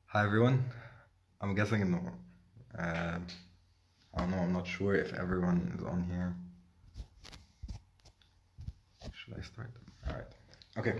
Hi everyone. I'm guessing no. Uh, I don't know. I'm not sure if everyone is on here. Should I start? All right. Okay.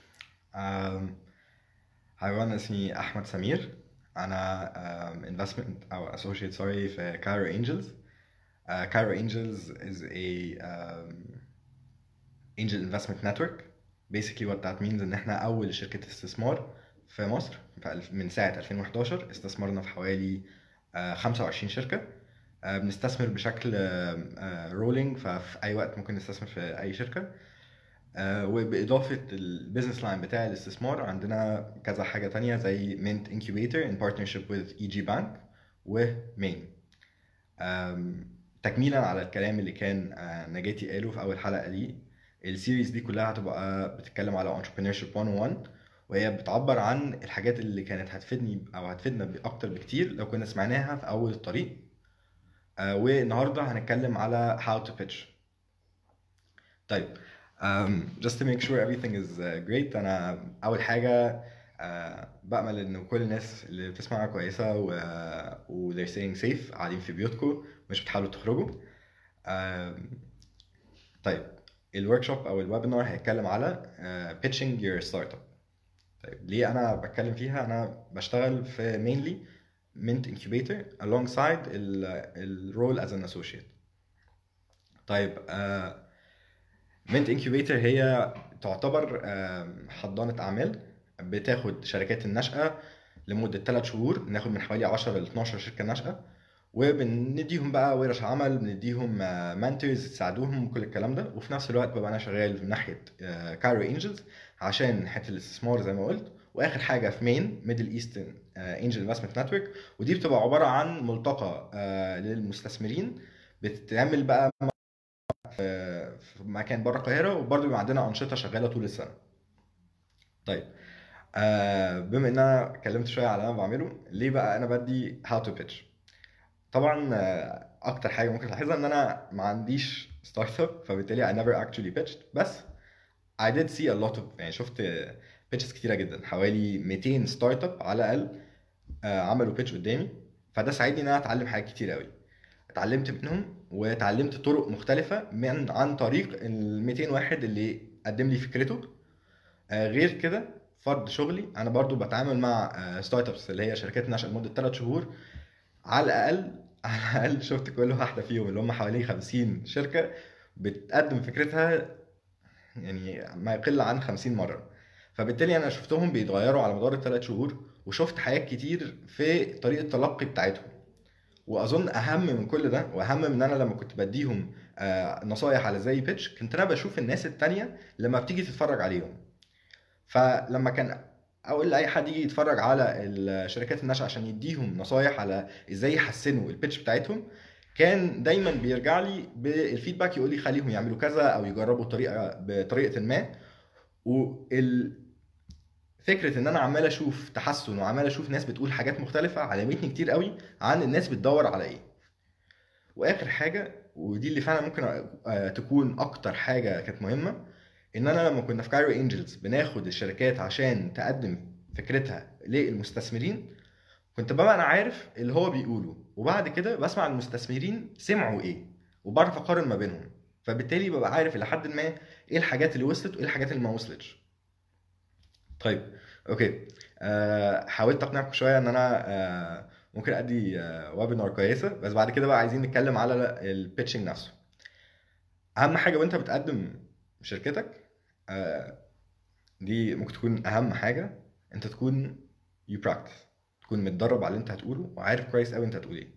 Um, hi everyone. اسمي أحمد سمير. أنا um, investment أو associate sorry في Cairo Angels. Uh, Cairo Angels is a um, angel investment network. Basically what that means إن إحنا أول شركة استثمار في مصر في الف- من ساعة 2011 استثمرنا في حوالي آه، 25 شركة آه، بنستثمر بشكل رولينج ففي أي وقت ممكن نستثمر في أي شركة آه، وبإضافة البيزنس لاين بتاع الاستثمار عندنا كذا حاجة تانية زي Mint Incubator in partnership with EG Bank ومين آم، تكميلا على الكلام اللي كان آه، نجاتي قاله في أول حلقة ليه السيريز دي كلها هتبقى بتتكلم على Entrepreneurship 101 وهي بتعبر عن الحاجات اللي كانت هتفيدني أو هتفيدنا أكتر بكتير لو كنا سمعناها في أول الطريق آه، والنهاردة هنتكلم على how to pitch طيب um, just to make sure everything is uh, great أنا أول حاجة uh, بأمل إن كل الناس اللي بتسمعها كويسة و, و they're staying safe قاعدين في بيوتكم مش بتحاولوا تخرجوا um, طيب الورك شوب أو الويبينار هيتكلم على uh, pitching your startup طيب ليه انا بتكلم فيها انا بشتغل في mainly Mint Incubator alongside الرول as an associate طيب آه Mint Incubator هي تعتبر آه حضانة أعمال بتاخد شركات النشأة لمدة 3 شهور بناخد من حوالي 10 ل 12 شركة نشأة وبنديهم بقى ورش عمل بنديهم مانترز تساعدوهم كل الكلام ده وفي نفس الوقت ببقى انا شغال من ناحيه كايرو انجلز عشان حته الاستثمار زي ما قلت واخر حاجه في مين ميدل ايسترن انجل انفستمنت نتورك ودي بتبقى عباره عن ملتقى آه، للمستثمرين بتتعمل بقى في في مكان بره القاهره وبرضه بيبقى عندنا انشطه شغاله طول السنه طيب آه بما ان انا اتكلمت شويه على اللي انا بعمله ليه بقى انا بدي هاو تو بيتش طبعا آه، اكتر حاجه ممكن تلاحظها ان انا ما عنديش ستارت اب فبالتالي I never actually pitched بس I did see a lot of يعني شفت بيتشز كتيره جدا حوالي 200 ستارت اب على الاقل آه، عملوا بيتش قدامي فده ساعدني ان انا اتعلم حاجات كتير قوي اتعلمت منهم واتعلمت طرق مختلفه من عن طريق ال 200 واحد اللي قدم لي فكرته آه، غير كده فرض شغلي انا برضو بتعامل مع ستارت ابس اللي هي شركات ناشئه لمده 3 شهور على الاقل على الاقل شفت كل واحده فيهم اللي هم حوالي 50 شركه بتقدم فكرتها يعني ما يقل عن 50 مره فبالتالي انا شفتهم بيتغيروا على مدار الثلاث شهور وشفت حاجات كتير في طريقه التلقي بتاعتهم واظن اهم من كل ده واهم من ان انا لما كنت بديهم آه، نصايح على زي بيتش كنت انا بشوف الناس التانية لما بتيجي تتفرج عليهم فلما كان اقول لاي حد يجي يتفرج على الشركات الناشئه عشان يديهم نصايح على ازاي يحسنوا البيتش بتاعتهم كان دايما بيرجع لي بالفيدباك يقول لي خليهم يعملوا كذا او يجربوا طريقه بطريقه ما وال فكره ان انا عمال اشوف تحسن وعمال اشوف ناس بتقول حاجات مختلفه علمتني كتير قوي عن الناس بتدور على ايه واخر حاجه ودي اللي فعلا ممكن آه، تكون اكتر حاجه كانت مهمه ان انا لما كنا في كايرو انجلز بناخد الشركات عشان تقدم فكرتها للمستثمرين كنت ببقى انا عارف اللي هو بيقوله وبعد كده بسمع المستثمرين سمعوا ايه وبعرف اقارن ما بينهم فبالتالي ببقى عارف الى حد ما ايه الحاجات اللي وصلت وايه الحاجات اللي ما وصلتش طيب اوكي آه حاولت اقنعكم شويه ان انا آه ممكن ادي آه ويبينار كويسه بس بعد كده بقى عايزين نتكلم على البيتشنج نفسه اهم حاجه وانت بتقدم شركتك آه دي ممكن تكون اهم حاجه انت تكون يو براكتس تكون متدرب على اللي انت هتقوله وعارف كويس قوي انت هتقول ايه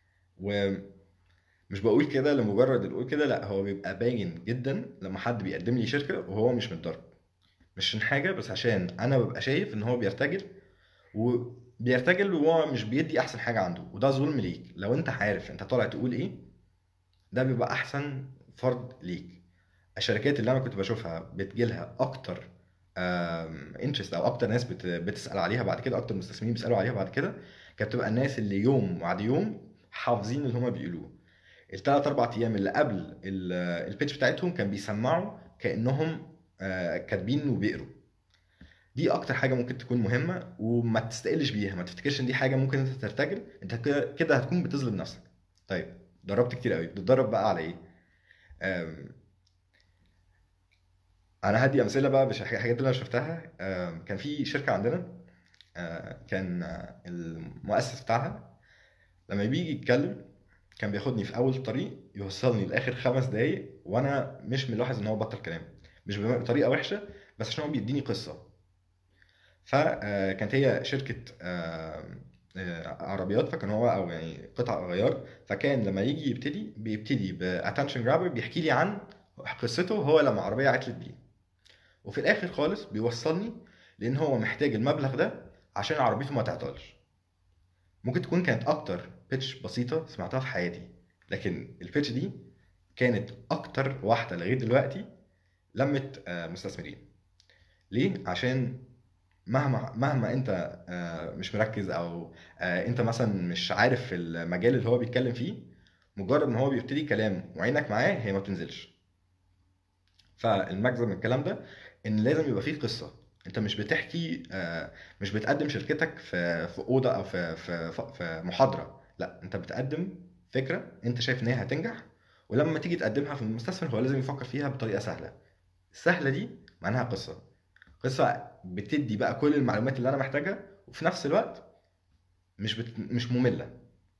ومش بقول كده لمجرد اللي اقول كده لا هو بيبقى باين جدا لما حد بيقدم لي شركه وهو مش متدرب مش عشان حاجه بس عشان انا ببقى شايف ان هو بيرتجل وبيرتجل وهو مش بيدي احسن حاجه عنده وده ظلم ليك لو انت عارف انت طالع تقول ايه ده بيبقى احسن فرض ليك الشركات اللي انا كنت بشوفها بتجيلها اكتر انترست او اكتر ناس بت- بتسال عليها بعد كده اكتر مستثمرين بيسالوا عليها بعد كده كانت بتبقى الناس اللي يوم بعد يوم حافظين اللي هما بيقولوه الثلاث اربع ايام اللي قبل ال- البيتش بتاعتهم كان بيسمعوا كانهم آه، كاتبين وبيقروا دي اكتر حاجه ممكن تكون مهمه وما تستقلش بيها ما تفتكرش ان دي حاجه ممكن انت ترتجل انت كده كده هتكون بتظلم نفسك طيب دربت كتير قوي بتدرب بقى على ايه أم، انا هدي امثله بقى مش الحاجات اللي انا شفتها أم، كان في شركه عندنا أه، كان أه، المؤسس بتاعها لما بيجي يتكلم كان بياخدني في اول الطريق يوصلني لاخر خمس دقايق وانا مش ملاحظ ان هو بطل كلام مش بطريقه وحشه بس عشان هو بيديني قصه فكانت هي شركه آه، آه، عربيات فكان هو او يعني قطع غيار فكان لما يجي يبتدي بيبتدي باتنشن جرابر بيحكي لي عن قصته هو لما عربيه عطلت بيه وفي الاخر خالص بيوصلني لان هو محتاج المبلغ ده عشان عربيته ما تعطلش ممكن تكون كانت اكتر بيتش بسيطه سمعتها في حياتي لكن البيتش دي كانت اكتر واحده لغايه دلوقتي لمت آه، مستثمرين ليه عشان مهما مهما انت آه، مش مركز او آه، انت مثلا مش عارف في المجال اللي هو بيتكلم فيه مجرد ما هو بيبتدي كلام وعينك معاه هي ما بتنزلش فالمجزم من الكلام ده ان لازم يبقى فيه قصه انت مش بتحكي آه، مش بتقدم شركتك في في اوضه او في في في محاضره لا انت بتقدم فكره انت شايف ان هي هتنجح ولما تيجي تقدمها في المستثمر هو لازم يفكر فيها بطريقه سهله السهله دي معناها قصه قصه بتدي بقى كل المعلومات اللي انا محتاجها وفي نفس الوقت مش بت... مش ممله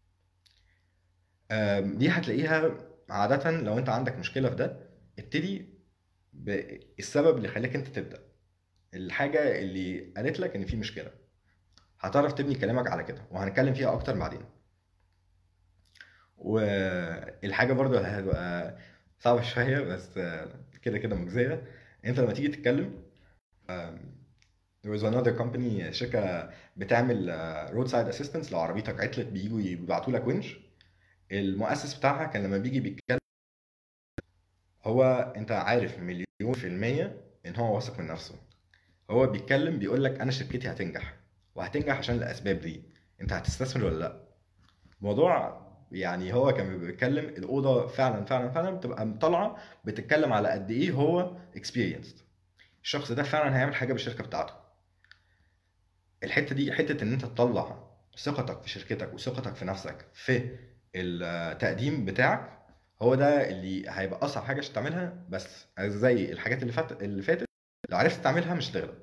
آم، دي هتلاقيها عادة لو انت عندك مشكلة في ده ابتدي بالسبب اللي خلاك انت تبدأ الحاجة اللي قالت لك ان في مشكلة هتعرف تبني كلامك على كده وهنتكلم فيها اكتر بعدين والحاجة برضو اللي هتبقى صعبة شوية بس آه، كده كده مجزية انت لما تيجي تتكلم آم، there was another company شركة بتعمل رود سايد اسيستنس لو عربيتك عطلت بييجوا يبعتوا لك ونش المؤسس بتاعها كان لما بيجي بيتكلم هو انت عارف مليون في المية ان هو واثق من نفسه هو بيتكلم بيقول لك انا شركتي هتنجح وهتنجح عشان الاسباب دي انت هتستثمر ولا لا موضوع يعني هو كان بيتكلم الاوضه فعلا فعلا فعلا بتبقى طالعه بتتكلم على قد ايه هو experienced الشخص ده فعلا هيعمل حاجه بالشركه بتاعته الحته دي حته ان انت تطلع ثقتك في شركتك وثقتك في نفسك في التقديم بتاعك هو ده اللي هيبقى اصعب حاجه عشان تعملها بس زي الحاجات اللي فاتت اللي فاتت لو عرفت تعملها مش هتغلب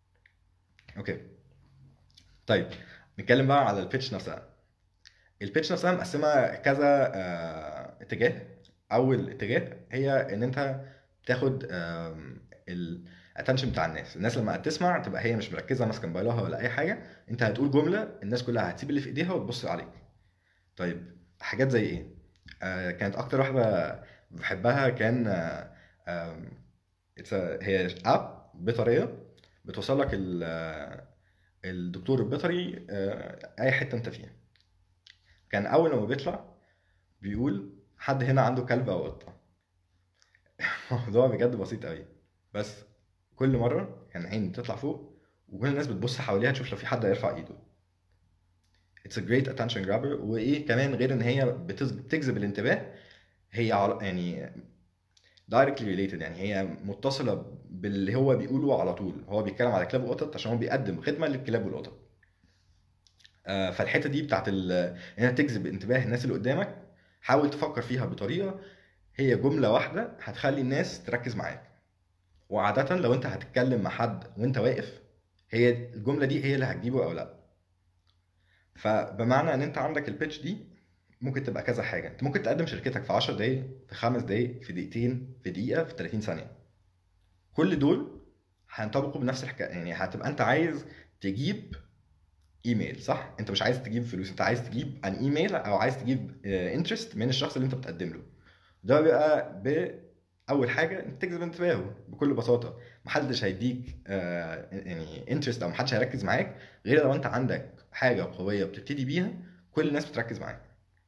اوكي طيب نتكلم بقى على البيتش نفسها البيتش نفسها مقسمه كذا آه، اتجاه اول اتجاه هي ان انت تاخد الاتنشن بتاع الناس الناس لما تسمع تبقى هي مش مركزه ماسكه موبايلها ولا اي حاجه انت هتقول جمله الناس كلها هتسيب اللي في ايديها وتبص عليك طيب حاجات زي ايه آه كانت اكتر واحده بحبها كان آه آم، it's a- هي اب بيطريه بتوصل لك ال- آه، الدكتور البيطري آه، اي حته انت فيها كان اول لما بيطلع بيقول حد هنا عنده كلب او قطه الموضوع بجد بسيط قوي بس كل مره كان عيني بتطلع فوق وكل الناس بتبص حواليها تشوف لو في حد هيرفع ايده It's a great attention grabber وايه كمان غير ان هي بتز- بتجذب الانتباه هي عل- يعني directly related يعني هي متصله باللي هو بيقوله على طول هو بيتكلم على كلاب وقطط عشان هو بيقدم خدمه للكلاب والقطط آه، فالحته دي بتاعت ال- انها تجذب انتباه الناس اللي قدامك حاول تفكر فيها بطريقه هي جمله واحده هتخلي الناس تركز معاك وعاده لو انت هتتكلم مع حد وانت واقف هي الجمله دي هي اللي هتجيبه او لا فبمعنى ان انت عندك البيتش دي ممكن تبقى كذا حاجه انت ممكن تقدم شركتك في 10 دقايق في 5 دقايق في دقيقتين في دقيقه في 30 ثانيه كل دول هينطبقوا بنفس الحكايه يعني هتبقى انت عايز تجيب ايميل صح انت مش عايز تجيب فلوس انت عايز تجيب ان ايميل او عايز تجيب انترست من الشخص اللي انت بتقدم له ده بيبقى باول حاجه انت تجذب انتباهه بكل بساطه محدش هيديك آه، يعني انترست او محدش هيركز معاك غير لو انت عندك حاجه قويه بتبتدي بيها كل الناس بتركز معاك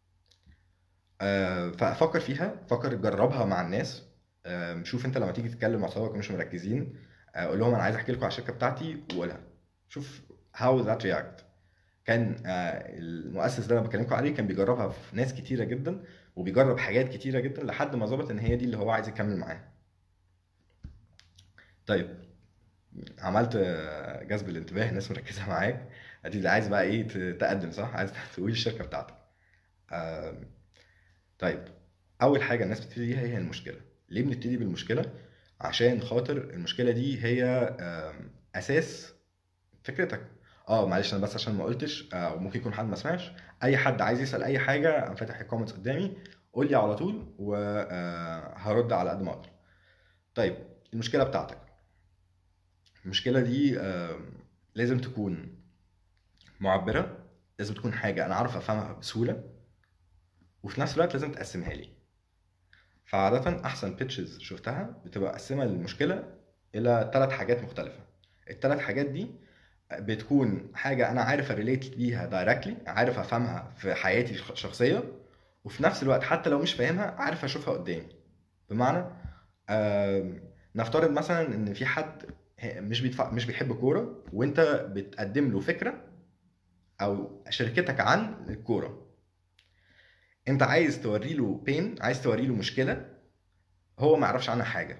آه، ففكر فيها فكر جربها مع الناس آه، شوف انت لما تيجي تتكلم مع صحابك ومش مركزين آه، قول لهم انا عايز احكي لكم على الشركه بتاعتي وقولها شوف how that react كان آه، المؤسس ده اللي بكلمكم عليه كان بيجربها في ناس كتيره جدا وبيجرب حاجات كتيره جدا لحد ما ظبط ان هي دي اللي هو عايز يكمل معاها طيب عملت آه، جذب الانتباه الناس مركزه معاك ادي عايز بقى ايه ت- تقدم صح عايز تقول الشركه بتاعتك آم، طيب اول حاجه الناس بتبتدي بيها هي المشكله ليه بنبتدي بالمشكله عشان خاطر المشكله دي هي آم، اساس فكرتك اه معلش انا بس عشان ما قلتش آه، او ممكن يكون حد ما سمعش اي حد عايز يسال اي حاجه انا فاتح الكومنتس قدامي قول لي على طول وهرد على قد ما اقدر طيب المشكله بتاعتك المشكله دي آم، لازم تكون معبره لازم تكون حاجه انا عارف افهمها بسهوله وفي نفس الوقت لازم تقسمها لي فعادة أحسن بيتشز شفتها بتبقى مقسمة المشكلة إلى ثلاث حاجات مختلفة الثلاث حاجات دي بتكون حاجة أنا عارف أريليت بيها دايركتلي عارف أفهمها في حياتي الشخصية وفي نفس الوقت حتى لو مش فاهمها عارف أشوفها قدامي بمعنى آم، نفترض مثلا إن في حد مش بيدفع مش بيحب كورة وأنت بتقدم له فكرة أو شركتك عن الكورة انت عايز توري له بين عايز توري له مشكله هو ما يعرفش عنها حاجه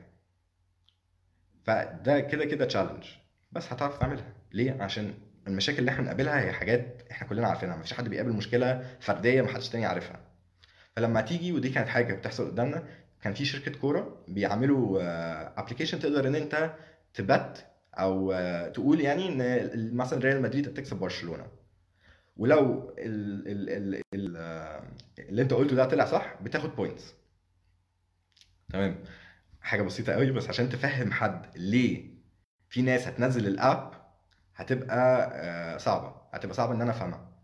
فده كده كده تشالنج بس هتعرف تعملها ليه عشان المشاكل اللي احنا بنقابلها هي حاجات احنا كلنا عارفينها مفيش حد بيقابل مشكله فرديه محدش تاني عارفها فلما تيجي ودي كانت حاجه بتحصل قدامنا كان في شركه كوره بيعملوا ابلكيشن تقدر ان انت تبت او آه، تقول يعني ان مثلا ريال مدريد هتكسب برشلونه ولو ال ال ال ال آه، اللي انت قلته ده طلع صح بتاخد بوينتس تمام حاجه بسيطه قوي بس عشان تفهم حد ليه في ناس هتنزل الاب هتبقى آه، صعبه هتبقى صعبه ان انا افهمها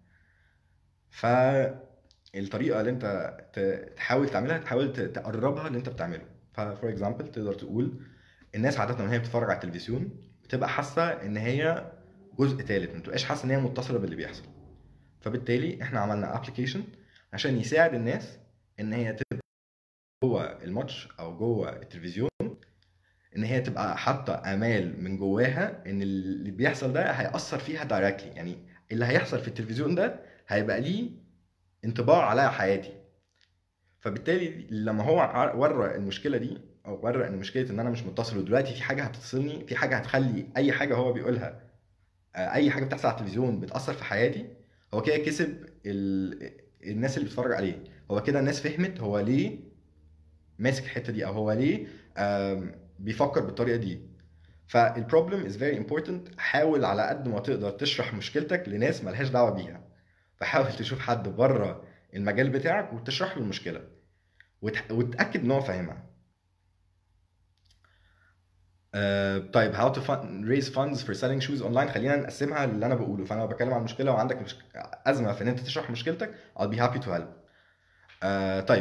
فالطريقه اللي انت ت- تحاول تعملها تحاول ت- تقربها اللي انت بتعمله ففور اكزامبل تقدر تقول الناس عاده وهي بتتفرج على التلفزيون بتبقى حاسه ان هي جزء ثالث ما تبقاش حاسه ان هي متصله باللي بيحصل فبالتالي احنا عملنا ابلكيشن عشان يساعد الناس ان هي تبقى جوه الماتش او جوه التلفزيون ان هي تبقى حاطه امال من جواها ان اللي بيحصل ده هيأثر فيها دايركتلي يعني اللي هيحصل في التلفزيون ده هيبقى ليه انطباع على حياتي فبالتالي لما هو ع- ورى المشكله دي او ورى ان مشكله ان انا مش متصل ودلوقتي في حاجه هتفصلني في حاجه هتخلي اي حاجه هو بيقولها آه، اي حاجه بتحصل على التلفزيون بتاثر في حياتي هو كده كسب ال... الناس اللي بتتفرج عليه هو كده الناس فهمت هو ليه ماسك الحته دي او هو ليه آم، بيفكر بالطريقه دي فالبروبلم از فيري امبورتنت حاول على قد ما تقدر تشرح مشكلتك لناس ملهاش دعوه بيها فحاول تشوف حد بره المجال بتاعك وتشرح له المشكله وت... وتاكد ان هو فاهمها آه، طيب how to fund, raise funds for selling shoes online خلينا نقسمها اللي انا بقوله فانا بتكلم عن مشكله وعندك مش... ازمه في ان انت تشرح مشكلتك I'll be happy to help آه طيب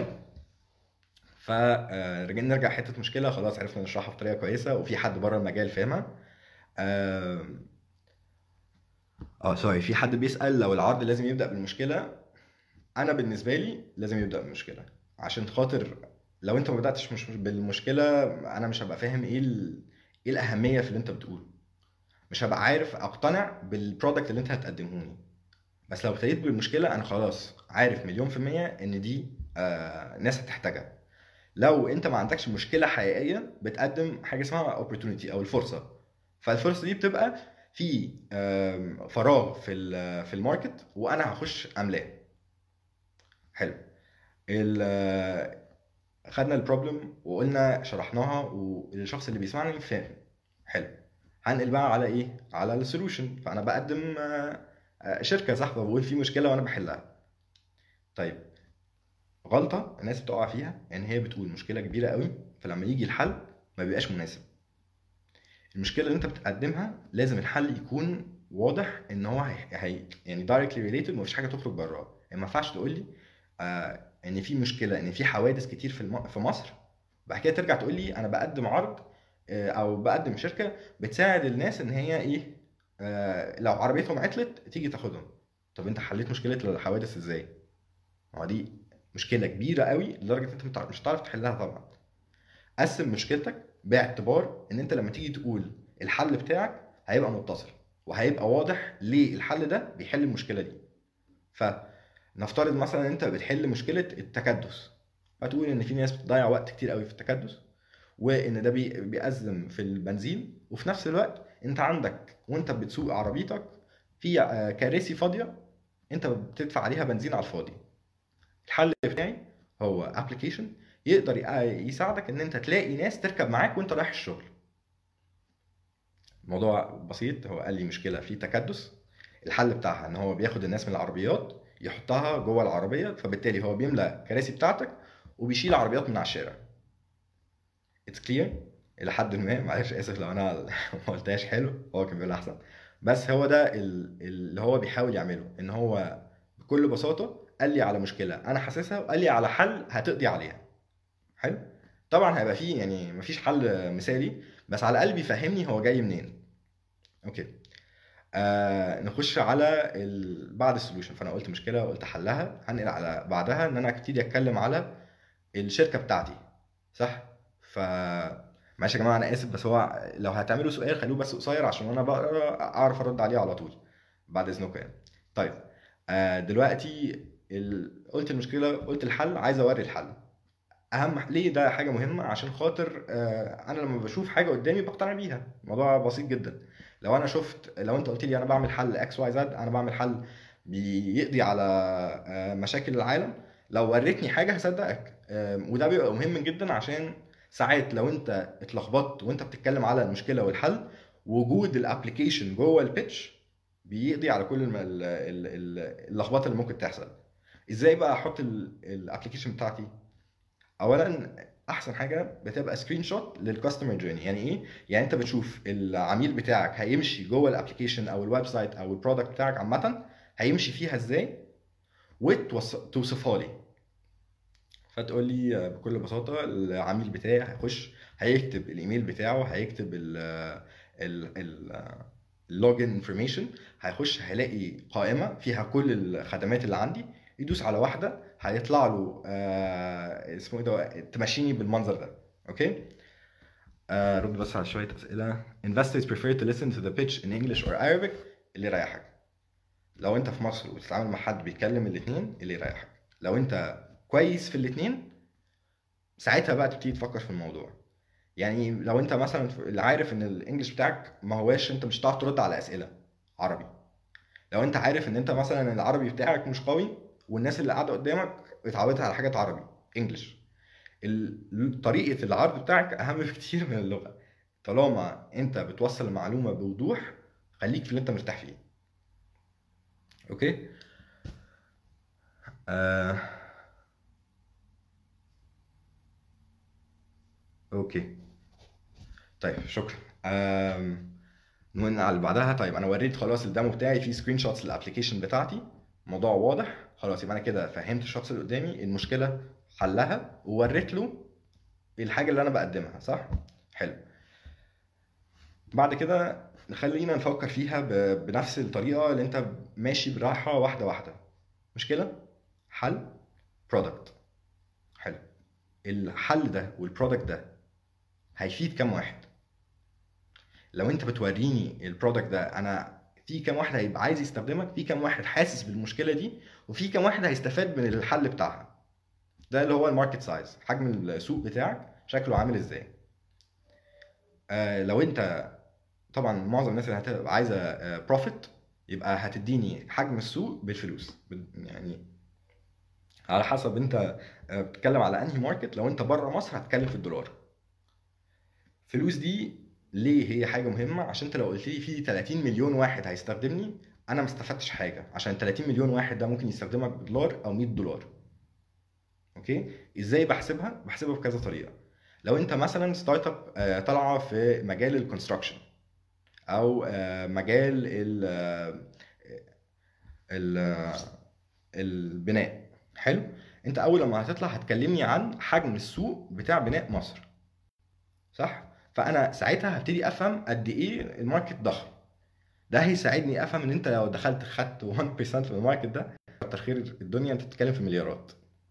فرجعنا نرجع حته مشكله خلاص عرفنا نشرحها بطريقه كويسه وفي حد بره المجال فاهمها اه آه، سوري في حد بيسأل لو العرض لازم يبدأ بالمشكله انا بالنسبه لي لازم يبدأ بالمشكله عشان خاطر لو انت ما بدأتش مش بالمشكله انا مش هبقى فاهم ايه ال... ايه الاهميه في اللي انت بتقوله مش هبقى عارف اقتنع بالبرودكت اللي انت هتقدمه لي بس لو ابتديت بالمشكله انا خلاص عارف مليون في المية ان دي آه ناس هتحتاجها لو انت ما عندكش مشكله حقيقيه بتقدم حاجه اسمها opportunity او الفرصه فالفرصه دي بتبقى في آم، فراغ في ال- في الماركت وانا هخش املاه حلو ال- آه، خدنا البروبلم وقلنا شرحناها والشخص اللي بيسمعني فاهم حلو هنقل بقى على ايه على السولوشن فانا بقدم آه، آه، شركه صاحبه بقول في مشكله وانا بحلها طيب غلطه الناس بتقع فيها ان هي بتقول مشكله كبيره قوي فلما يجي الحل ما بيبقاش مناسب المشكله اللي انت بتقدمها لازم الحل يكون واضح ان هو هي, هي يعني دايركتلي ريليتد ومفيش حاجه تخرج براه يعني ما ينفعش تقول لي آه ان في مشكله ان في حوادث كتير في الم... في مصر بعد كده ترجع تقول لي انا بقدم عرض آه او بقدم شركه بتساعد الناس ان هي ايه آه لو عربيتهم عطلت تيجي تاخدهم طب انت حليت مشكله الحوادث ازاي؟ ما هو دي مشكله كبيره قوي لدرجه انت متع- مش هتعرف تحلها طبعا قسم مشكلتك باعتبار ان انت لما تيجي تقول الحل بتاعك هيبقى متصل وهيبقى واضح ليه الحل ده بيحل المشكله دي فنفترض مثلا انت بتحل مشكله التكدس هتقول ان في ناس بتضيع وقت كتير قوي في التكدس وان ده بي- بيأزم في البنزين وفي نفس الوقت انت عندك وانت بتسوق عربيتك في آه، كراسي فاضيه انت بتدفع عليها بنزين على الفاضي الحل بتاعي هو ابلكيشن يقدر يساعدك ان انت تلاقي ناس تركب معاك وانت رايح الشغل الموضوع بسيط هو قال لي مشكله في تكدس الحل بتاعها ان هو بياخد الناس من العربيات يحطها جوه العربيه فبالتالي هو بيملى الكراسي بتاعتك وبيشيل عربيات من على الشارع اتس كلير الى حد ما معلش اسف لو انا ما قلتهاش حلو هو كان بيقول احسن بس هو ده اللي هو بيحاول يعمله ان هو بكل بساطه قال لي على مشكله انا حاسسها وقال لي على حل هتقضي عليها حلو طبعا هيبقى فيه يعني مفيش حل مثالي بس على الاقل بيفهمني هو جاي منين اوكي آه نخش على ال... بعد السولوشن فانا قلت مشكله قلت حلها هنقل على بعدها ان انا ابتدي اتكلم على الشركه بتاعتي صح ف معلش يا جماعه انا اسف بس هو لو هتعملوا سؤال خلوه بس قصير عشان وانا بقرا اعرف ارد عليه على طول بعد اذنكم يعني طيب آه دلوقتي ال... قلت المشكله قلت الحل عايز اوري الحل اهم ليه ده حاجه مهمه عشان خاطر آه انا لما بشوف حاجه قدامي بقتنع بيها الموضوع بسيط جدا لو انا شفت لو انت قلت لي انا بعمل حل اكس واي زد انا بعمل حل بيقضي على آه، مشاكل العالم لو وريتني حاجه هصدقك وده بيبقى مهم جدا عشان ساعات لو انت اتلخبطت وانت بتتكلم على المشكله والحل وجود الابلكيشن جوه البيتش بيقضي على كل اللخبطه اللي ممكن تحصل ازاي بقى احط الابلكيشن بتاعتي اولا احسن حاجه بتبقى سكرين شوت للكاستمر جيرني يعني ايه يعني انت بتشوف العميل بتاعك هيمشي جوه الابلكيشن او الويب سايت او البرودكت بتاعك عامه هيمشي فيها ازاي وتوصفها لي فتقول لي بكل بساطه العميل بتاعي هيخش هيكتب الايميل بتاعه هيكتب ال ال اللوجن انفورميشن هيخش هيلاقي قائمه فيها كل الخدمات اللي عندي يدوس على واحده هيطلع له آه اسمه ايه ده تمشيني بالمنظر ده اوكي آه رد بس على شويه اسئله investors prefer to listen to the pitch in English or Arabic اللي يريحك لو انت في مصر وتتعامل مع حد بيتكلم الاثنين اللي يريحك لو انت كويس في الاثنين ساعتها بقى تبتدي تفكر في الموضوع يعني لو انت مثلا اللي عارف ان الانجليش بتاعك ما هواش انت مش هتعرف ترد على اسئله عربي لو انت عارف ان انت مثلا العربي بتاعك مش قوي والناس اللي قاعده قدامك اتعودت على حاجات عربي انجلش طريقه العرض بتاعك اهم بكتير من اللغه طالما انت بتوصل المعلومه بوضوح خليك في اللي انت مرتاح فيه اوكي آه. اوكي طيب شكرا آم... نقول على اللي بعدها طيب انا وريت خلاص الديمو بتاعي فيه سكرين شوتس للابلكيشن بتاعتي الموضوع واضح خلاص يبقى انا كده فهمت الشخص اللي قدامي المشكله حلها ووريت له الحاجه اللي انا بقدمها صح حلو بعد كده خلينا نفكر فيها بنفس الطريقه اللي انت ماشي براحه واحده واحده مشكله حل برودكت حلو الحل ده والبرودكت ده هيفيد كام واحد لو انت بتوريني البرودكت ده انا في كام واحد هيبقى عايز يستخدمك في كام واحد حاسس بالمشكله دي وفي كام واحد هيستفاد من الحل بتاعها ده اللي هو الماركت سايز حجم السوق بتاعك شكله عامل ازاي آه لو انت طبعا معظم الناس اللي هتبقى عايزه آه بروفيت يبقى هتديني حجم السوق بالفلوس يعني على حسب انت آه، بتتكلم على انهي ماركت لو انت بره مصر هتتكلم في الدولار فلوس دي ليه هي حاجه مهمه عشان انت لو قلت لي في 30 مليون واحد هيستخدمني انا ما استفدتش حاجه عشان 30 مليون واحد ده ممكن يستخدمك بدولار او 100 دولار اوكي ازاي بحسبها بحسبها بكذا طريقه لو انت مثلا ستارت اب آه، طالعه في مجال الكونستراكشن او آه، مجال ال آه، ال البناء حلو انت اول لما هتطلع هتكلمني عن حجم السوق بتاع بناء مصر صح فانا ساعتها هبتدي افهم قد ايه الماركت ضخم ده هيساعدني افهم ان انت لو دخلت خدت 1% من الماركت ده كتر خير الدنيا انت بتتكلم في مليارات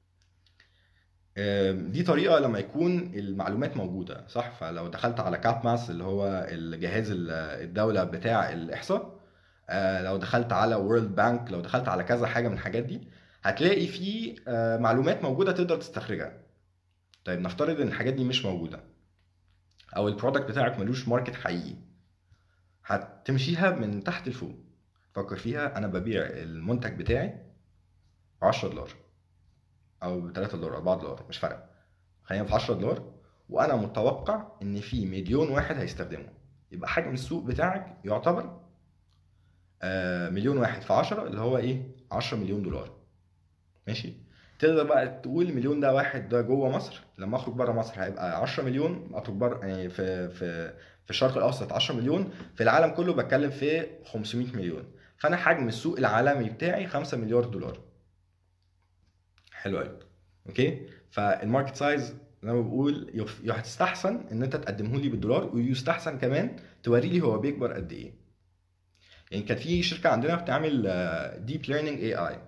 دي طريقه لما يكون المعلومات موجوده صح فلو دخلت على كاب ماس اللي هو الجهاز الدوله بتاع الاحصاء آه، لو دخلت على وورلد بانك لو دخلت على كذا حاجه من الحاجات دي هتلاقي في آه، معلومات موجوده تقدر تستخرجها طيب نفترض ان الحاجات دي مش موجوده او البرودكت بتاعك ملوش ماركت حقيقي هتمشيها من تحت لفوق فكر فيها انا ببيع المنتج بتاعي ب 10 دولار او ب 3 دولار 4 دولار مش فارقه خلينا في 10 دولار وانا متوقع ان في مليون واحد هيستخدمه يبقى حجم السوق بتاعك يعتبر آه مليون واحد في 10 اللي هو ايه 10 مليون دولار ماشي تقدر بقى تقول المليون ده واحد ده جوه مصر لما اخرج بره مصر هيبقى 10 مليون اخرج بره يعني في في في الشرق الاوسط 10 مليون في العالم كله بتكلم في 500 مليون فانا حجم السوق العالمي بتاعي 5 مليار دولار حلو قوي اوكي فالماركت سايز زي ما بقول يف- يستحسن ان انت تقدمه لي بالدولار ويستحسن كمان توري لي هو بيكبر قد ايه يعني كانت في شركه عندنا بتعمل ديب ليرنينج اي اي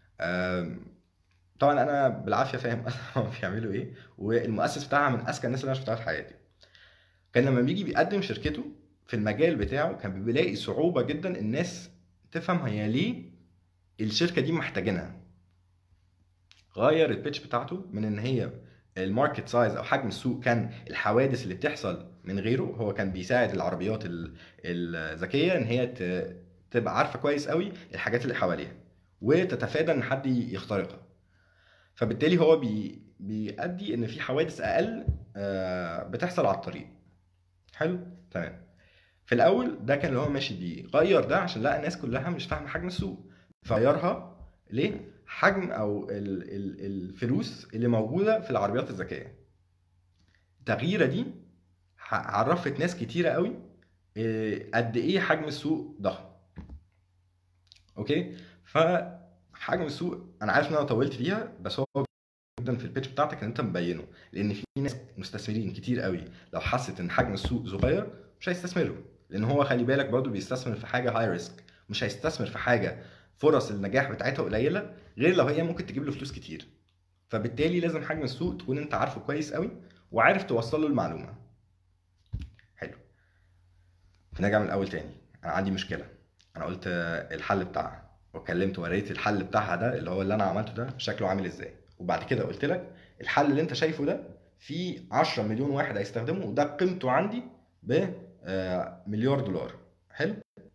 طبعا انا بالعافيه فاهم هم بيعملوا ايه والمؤسس بتاعها من اذكى الناس اللي انا شفتها في حياتي كان لما بيجي بيقدم شركته في المجال بتاعه كان بيلاقي صعوبه جدا الناس تفهم هي ليه الشركه دي محتاجينها غير البيتش بتاعته من ان هي الماركت سايز او حجم السوق كان الحوادث اللي بتحصل من غيره هو كان بيساعد العربيات ال- الذكيه ان هي ت- تبقى عارفه كويس قوي الحاجات اللي حواليها وتتفادى ان حد يخترقها فبالتالي هو بي بيؤدي ان في حوادث اقل آه، بتحصل على الطريق حلو تمام في الاول ده كان اللي هو ماشي بيه غير ده عشان لقى الناس كلها مش فاهمه حجم السوق فغيرها ليه حجم او ال- ال- الفلوس اللي موجوده في العربيات الذكيه التغييره دي ح- عرفت ناس كتيره قوي إيه، قد ايه حجم السوق ضخم اوكي فحجم السوق انا عارف ان انا طولت فيها بس هو جدا في البيتش بتاعتك ان انت مبينه لان في ناس مستثمرين كتير قوي لو حست ان حجم السوق صغير مش هيستثمروا لان هو خلي بالك برضو بيستثمر في حاجه هاي ريسك مش هيستثمر في حاجه فرص النجاح بتاعتها قليله غير لو هي ممكن تجيب له فلوس كتير فبالتالي لازم حجم السوق تكون انت عارفه كويس قوي وعارف توصل له المعلومه حلو فنرجع من الاول تاني انا عندي مشكله انا قلت آه، الحل بتاعها واتكلمت ووريت الحل بتاعها ده اللي هو اللي انا عملته ده شكله عامل ازاي وبعد كده قلت لك الحل اللي انت شايفه ده في 10 مليون واحد هيستخدمه وده قيمته عندي ب آه، مليار دولار حلو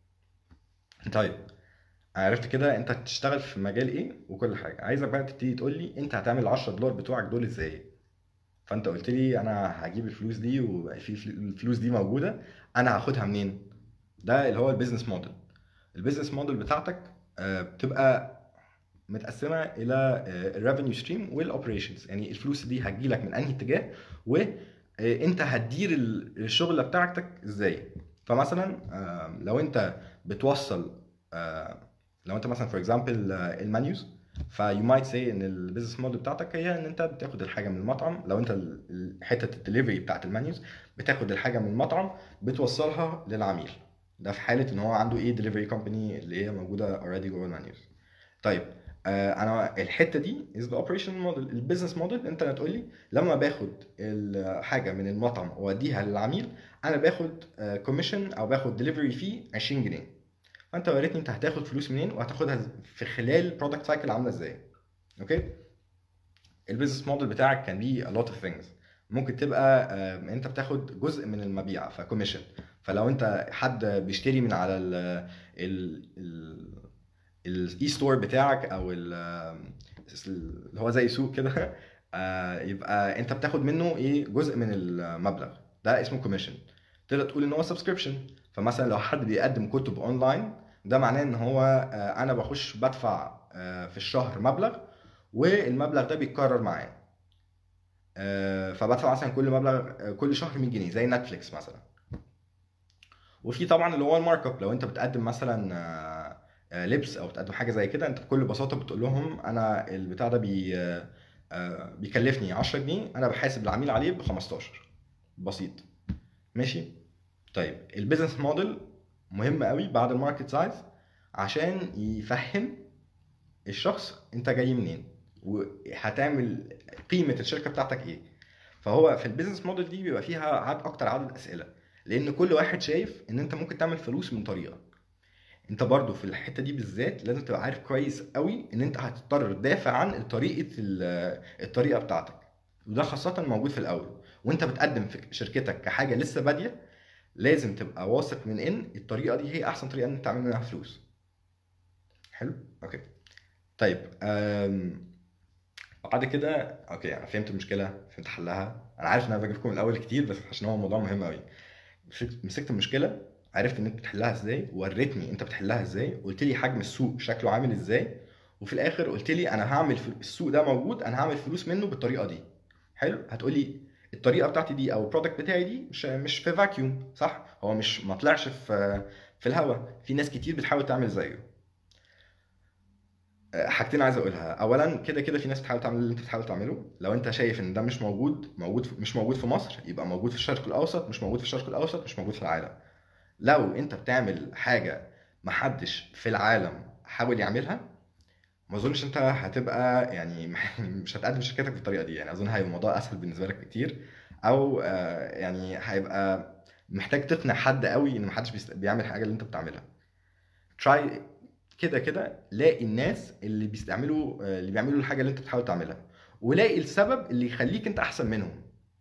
طيب عرفت كده انت هتشتغل في مجال ايه وكل حاجه عايزك بقى تبتدي تقول لي انت هتعمل ال 10 دولار بتوعك دول ازاي فانت قلت لي انا هجيب الفلوس دي وفي فل- الفلوس دي موجوده انا هاخدها منين ده اللي هو البيزنس موديل البيزنس موديل بتاعتك آه، بتبقى متقسمه الى الريفينيو ستريم والاوبريشنز يعني الفلوس دي هتجيلك من انهي اتجاه وانت هتدير ال- الشغل بتاعتك ازاي فمثلا آه، لو انت بتوصل آه، لو انت مثلا فور اكزامبل المانيوز فيو مايت سي ان البيزنس موديل بتاعتك هي ان انت بتاخد الحاجه من المطعم لو انت ال- ال- حته الدليفري بتاعت المانيوز بتاخد الحاجه من المطعم بتوصلها للعميل ده في حاله ان هو عنده ايه دليفري كومباني اللي هي موجوده اوريدي جوه المانيوز طيب آه انا الحته دي از ذا اوبريشن موديل البيزنس موديل انت هتقول لي لما باخد الحاجه من المطعم واوديها للعميل انا باخد كوميشن او باخد دليفري فيه 20 جنيه فانت وريتني انت هتاخد فلوس منين وهتاخدها في خلال البرودكت سايكل عامله ازاي اوكي البيزنس موديل بتاعك كان ليه a lot of things ممكن تبقى آه، انت بتاخد جزء من المبيع فكوميشن فلو انت حد بيشتري من على ال ال ال الاي ستور بتاعك او ال- اللي هو زي سوق كده آه، يبقى انت بتاخد منه ايه جزء من المبلغ ده اسمه كوميشن تقدر تقول ان هو سبسكريبشن فمثلا لو حد بيقدم كتب اونلاين ده معناه ان هو آه، انا بخش بدفع آه، في الشهر مبلغ والمبلغ ده بيتكرر معايا آه، فبدفع مثلا كل مبلغ آه، كل شهر 100 جنيه زي نتفليكس مثلا وفي طبعا اللي هو المارك اب لو انت بتقدم مثلا آه، آه، لبس او بتقدم حاجه زي كده انت بكل بساطه بتقول لهم انا البتاع ده بي آه، آه، بيكلفني 10 جنيه انا بحاسب العميل عليه ب 15 بسيط ماشي طيب البيزنس موديل مهم قوي بعد الماركت سايز عشان يفهم الشخص انت جاي منين وهتعمل قيمه الشركه بتاعتك ايه فهو في البيزنس موديل دي بيبقى فيها عد اكتر عدد اسئله لان كل واحد شايف ان انت ممكن تعمل فلوس من طريقه انت برضو في الحته دي بالذات لازم تبقى عارف كويس قوي ان انت هتضطر تدافع عن طريقه ال- الطريقه بتاعتك وده خاصه موجود في الاول وانت بتقدم في شركتك كحاجه لسه باديه لازم تبقى واثق من ان الطريقه دي هي احسن طريقه ان انت تعمل منها فلوس حلو اوكي طيب أم... بعد كده اوكي انا فهمت المشكله فهمت حلها انا عارف ان انا بجيبكم الاول كتير بس عشان هو الموضوع مهم قوي مسكت المشكله عرفت ان انت بتحلها ازاي وريتني انت بتحلها ازاي قلت لي حجم السوق شكله عامل ازاي وفي الاخر قلت لي انا هعمل السوق ده موجود انا هعمل فلوس منه بالطريقه دي حلو هتقولي الطريقه بتاعتي دي او البرودكت بتاعي دي مش مش في فاكيوم صح هو مش ما طلعش في في الهواء في ناس كتير بتحاول تعمل زيه حاجتين عايز اقولها اولا كده كده في ناس بتحاول تعمل اللي انت بتحاول تعمله لو انت شايف ان ده مش موجود موجود مش موجود في مصر يبقى موجود في الشرق الاوسط مش موجود في الشرق الاوسط مش موجود في العالم لو انت بتعمل حاجه محدش في العالم حاول يعملها ما اظنش انت هتبقى يعني مش هتقدم شركتك بالطريقه دي يعني اظن هيبقى الموضوع اسهل بالنسبه لك بكتير او آه، يعني هيبقى محتاج تقنع حد قوي ان محدش بيعمل حاجه اللي انت بتعملها تراي كده كده لاقي الناس اللي بيستعملوا اللي بيعملوا الحاجه اللي انت بتحاول تعملها ولاقي السبب اللي يخليك انت احسن منهم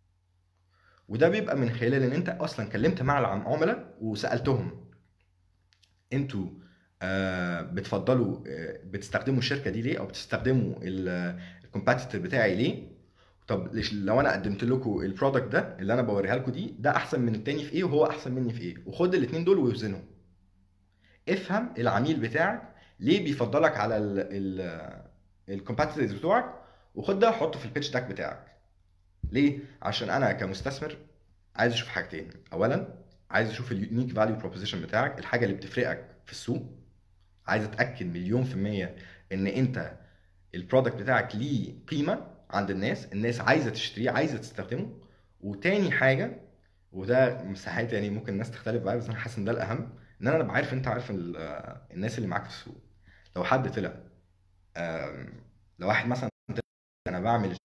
وده بيبقى من خلال ان انت اصلا كلمت مع العملاء وسالتهم انتوا آه بتفضلوا آه بتستخدموا الشركه دي ليه او بتستخدموا الكومباتيتور بتاعي ليه طب لو انا قدمت لكم البرودكت ده اللي انا بوريها لكم دي ده احسن من التاني في ايه وهو احسن مني في ايه وخد الاثنين دول ووزنهم افهم العميل بتاعك ليه بيفضلك على الكومباتيتورز بتوعك وخد ده وحطه في البيتش داك بتاعك ليه عشان انا كمستثمر عايز اشوف حاجتين اولا عايز اشوف اليونيك فاليو بروبوزيشن بتاعك الحاجه اللي بتفرقك في السوق عايز اتاكد مليون في الميه ان انت البرودكت بتاعك ليه قيمه عند الناس الناس عايزه تشتريه عايزه تستخدمه وتاني حاجه وده مساحات يعني ممكن الناس تختلف معايا بس انا حاسس ان ده الاهم ان انا ابقى عارف انت عارف الناس اللي معاك في السوق لو حد طلع لو واحد مثلا انا بعمل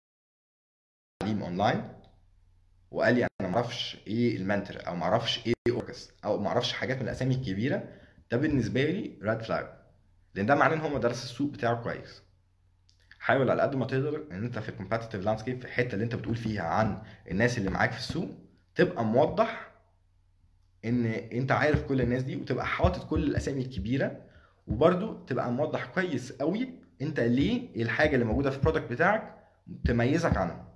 تعليم اونلاين وقال لي انا ما اعرفش ايه المنتر او ما اعرفش ايه اوركس او ما اعرفش حاجات من الاسامي الكبيره ده بالنسبه لي ريد فلاج لان ده معناه ان هو درس السوق بتاعه كويس حاول على قد ما تقدر ان انت في الكومباتيتيف لاندسكيب في الحته اللي انت بتقول فيها عن الناس اللي معاك في السوق تبقى موضح ان انت عارف كل الناس دي وتبقى حاطط كل الاسامي الكبيره وبرده تبقى موضح كويس قوي انت ليه الحاجه اللي موجوده في البرودكت بتاعك تميزك عنها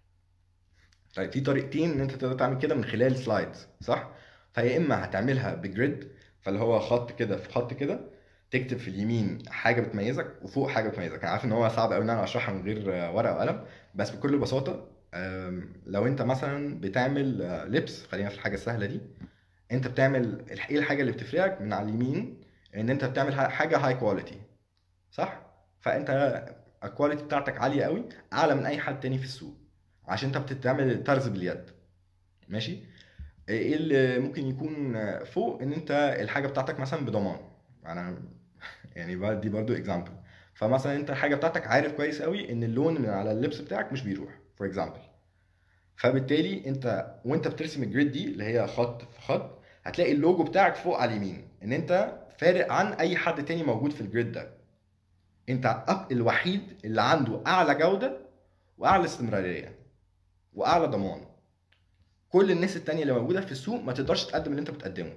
طيب في طريقتين ان انت تقدر تعمل كده من خلال سلايدز صح فيا اما هتعملها بجريد فاللي هو خط كده في خط كده تكتب في اليمين حاجه بتميزك وفوق حاجه بتميزك انا عارف ان هو صعب قوي ان انا اشرحها من غير ورقه وقلم بس بكل بساطه لو انت مثلا بتعمل لبس خلينا في الحاجه السهله دي انت بتعمل ايه الحاجه اللي بتفرقك من على اليمين ان انت بتعمل حاجه هاي كواليتي صح فانت الكواليتي بتاعتك عاليه قوي اعلى من اي حد تاني في السوق عشان انت بتعمل الطرز باليد ماشي ايه اللي ممكن يكون فوق ان انت الحاجه بتاعتك مثلا بضمان انا يعني دي برضو اكزامبل فمثلا انت الحاجه بتاعتك عارف كويس قوي ان اللون من على اللبس بتاعك مش بيروح فور اكزامبل فبالتالي انت وانت بترسم الجريد دي اللي هي خط في خط هتلاقي اللوجو بتاعك فوق على اليمين ان انت فارق عن اي حد تاني موجود في الجريد ده انت الوحيد اللي عنده اعلى جوده واعلى استمراريه واعلى ضمان كل الناس التانية اللي موجوده في السوق ما تقدرش تقدم اللي انت بتقدمه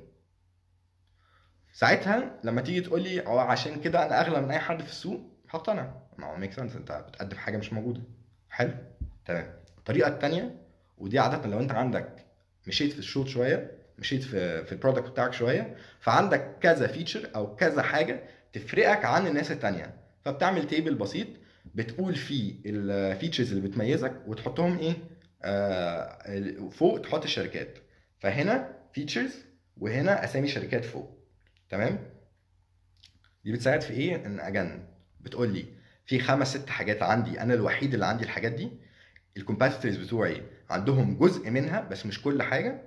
ساعتها لما تيجي تقول لي اه عشان كده انا اغلى من اي حد في السوق هقتنع ما هو ميك سنس انت بتقدم حاجه مش موجوده حلو تمام الطريقه الثانيه ودي عاده لو انت عندك مشيت في الشوط شويه مشيت في في البرودكت بتاعك شويه فعندك كذا فيتشر او كذا حاجه تفرقك عن الناس التانية فبتعمل تيبل بسيط بتقول فيه الفيتشرز اللي بتميزك وتحطهم ايه آه فوق تحط الشركات فهنا فيتشرز وهنا اسامي شركات فوق تمام دي بتساعد في ايه ان اجن بتقول لي في خمس ست حاجات عندي انا الوحيد اللي عندي الحاجات دي الكومباتيتورز بتوعي عندهم جزء منها بس مش كل حاجه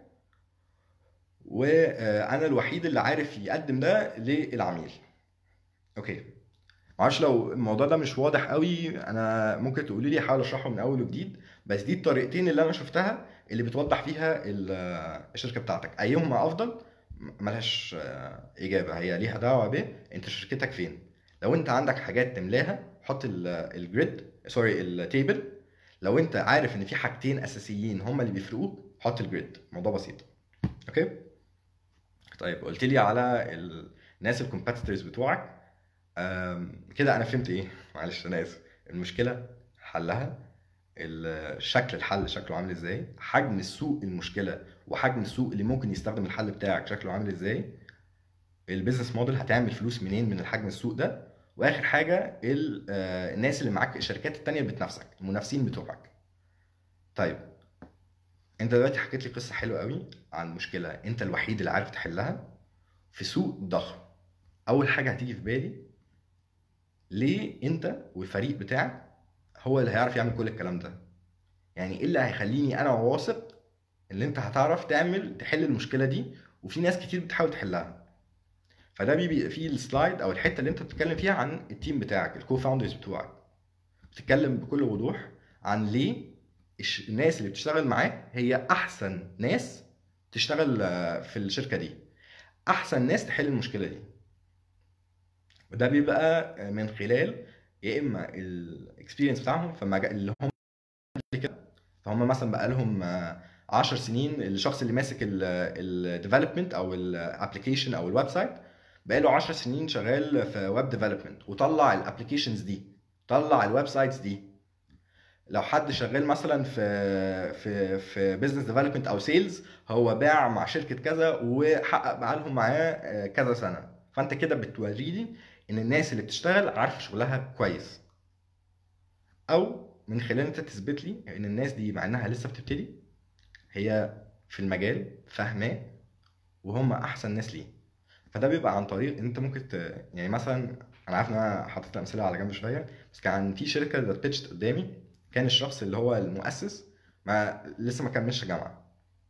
وانا الوحيد اللي عارف يقدم ده للعميل اوكي معرفش لو الموضوع ده مش واضح قوي انا ممكن تقولي لي احاول اشرحه من اول وجديد بس دي الطريقتين اللي انا شفتها اللي بتوضح فيها الشركه بتاعتك ايهما افضل ملهاش اجابه هي ليها دعوه ب انت شركتك فين لو انت عندك حاجات تملاها حط الجريد سوري التيبل لو انت عارف ان في حاجتين اساسيين هما اللي بيفرقوك حط الجريد موضوع بسيط اوكي طيب قلت لي على الناس الكومبيتيتورز بتوعك أم، كده انا فهمت ايه معلش انا اسف المشكله حلها ال- شكل الحل شكله عامل ازاي حجم السوق المشكله وحجم السوق اللي ممكن يستخدم الحل بتاعك شكله عامل ازاي البيزنس موديل هتعمل فلوس منين من الحجم السوق ده واخر حاجه ال- آه، الناس اللي معاك الشركات التانية اللي بتنافسك المنافسين بتوعك طيب انت دلوقتي حكيت لي قصه حلوه قوي عن مشكله انت الوحيد اللي عارف تحلها في سوق ضخم اول حاجه هتيجي في بالي ليه انت والفريق بتاعك هو اللي هيعرف يعمل كل الكلام ده يعني ايه اللي هيخليني انا واثق ان انت هتعرف تعمل تحل المشكله دي وفي ناس كتير بتحاول تحلها فده بيبقى فيه السلايد او الحته اللي انت بتتكلم فيها عن التيم بتاعك الكو فاوندرز بتوعك بتتكلم بكل وضوح عن ليه الش- الناس اللي بتشتغل معاك هي احسن ناس تشتغل آه، في الشركه دي احسن ناس تحل المشكله دي وده بيبقى من خلال يا اما الاكسبيرينس بتاعهم في المجال اللي هم كده فهم مثلا بقى لهم 10 سنين الشخص اللي ماسك الديفلوبمنت او الابلكيشن او الويب سايت بقى له 10 سنين شغال في ويب ديفلوبمنت وطلع الابلكيشنز دي طلع الويب سايتس دي لو حد شغال مثلا في في في بزنس ديفلوبمنت او سيلز هو باع مع شركه كذا وحقق بقالهم معاه آه، كذا سنه فانت كده بتوريني ان الناس اللي بتشتغل عارفه شغلها كويس او من خلال انت تثبت لي ان الناس دي مع انها لسه بتبتدي هي في المجال فاهماه وهم احسن ناس ليه فده بيبقى عن طريق ان انت ممكن ت... يعني مثلا انا عارف ان انا حاطط امثله على جنب شويه بس كان في شركه ذات بيتشت قدامي كان الشخص اللي هو المؤسس ما لسه ما كملش جامعه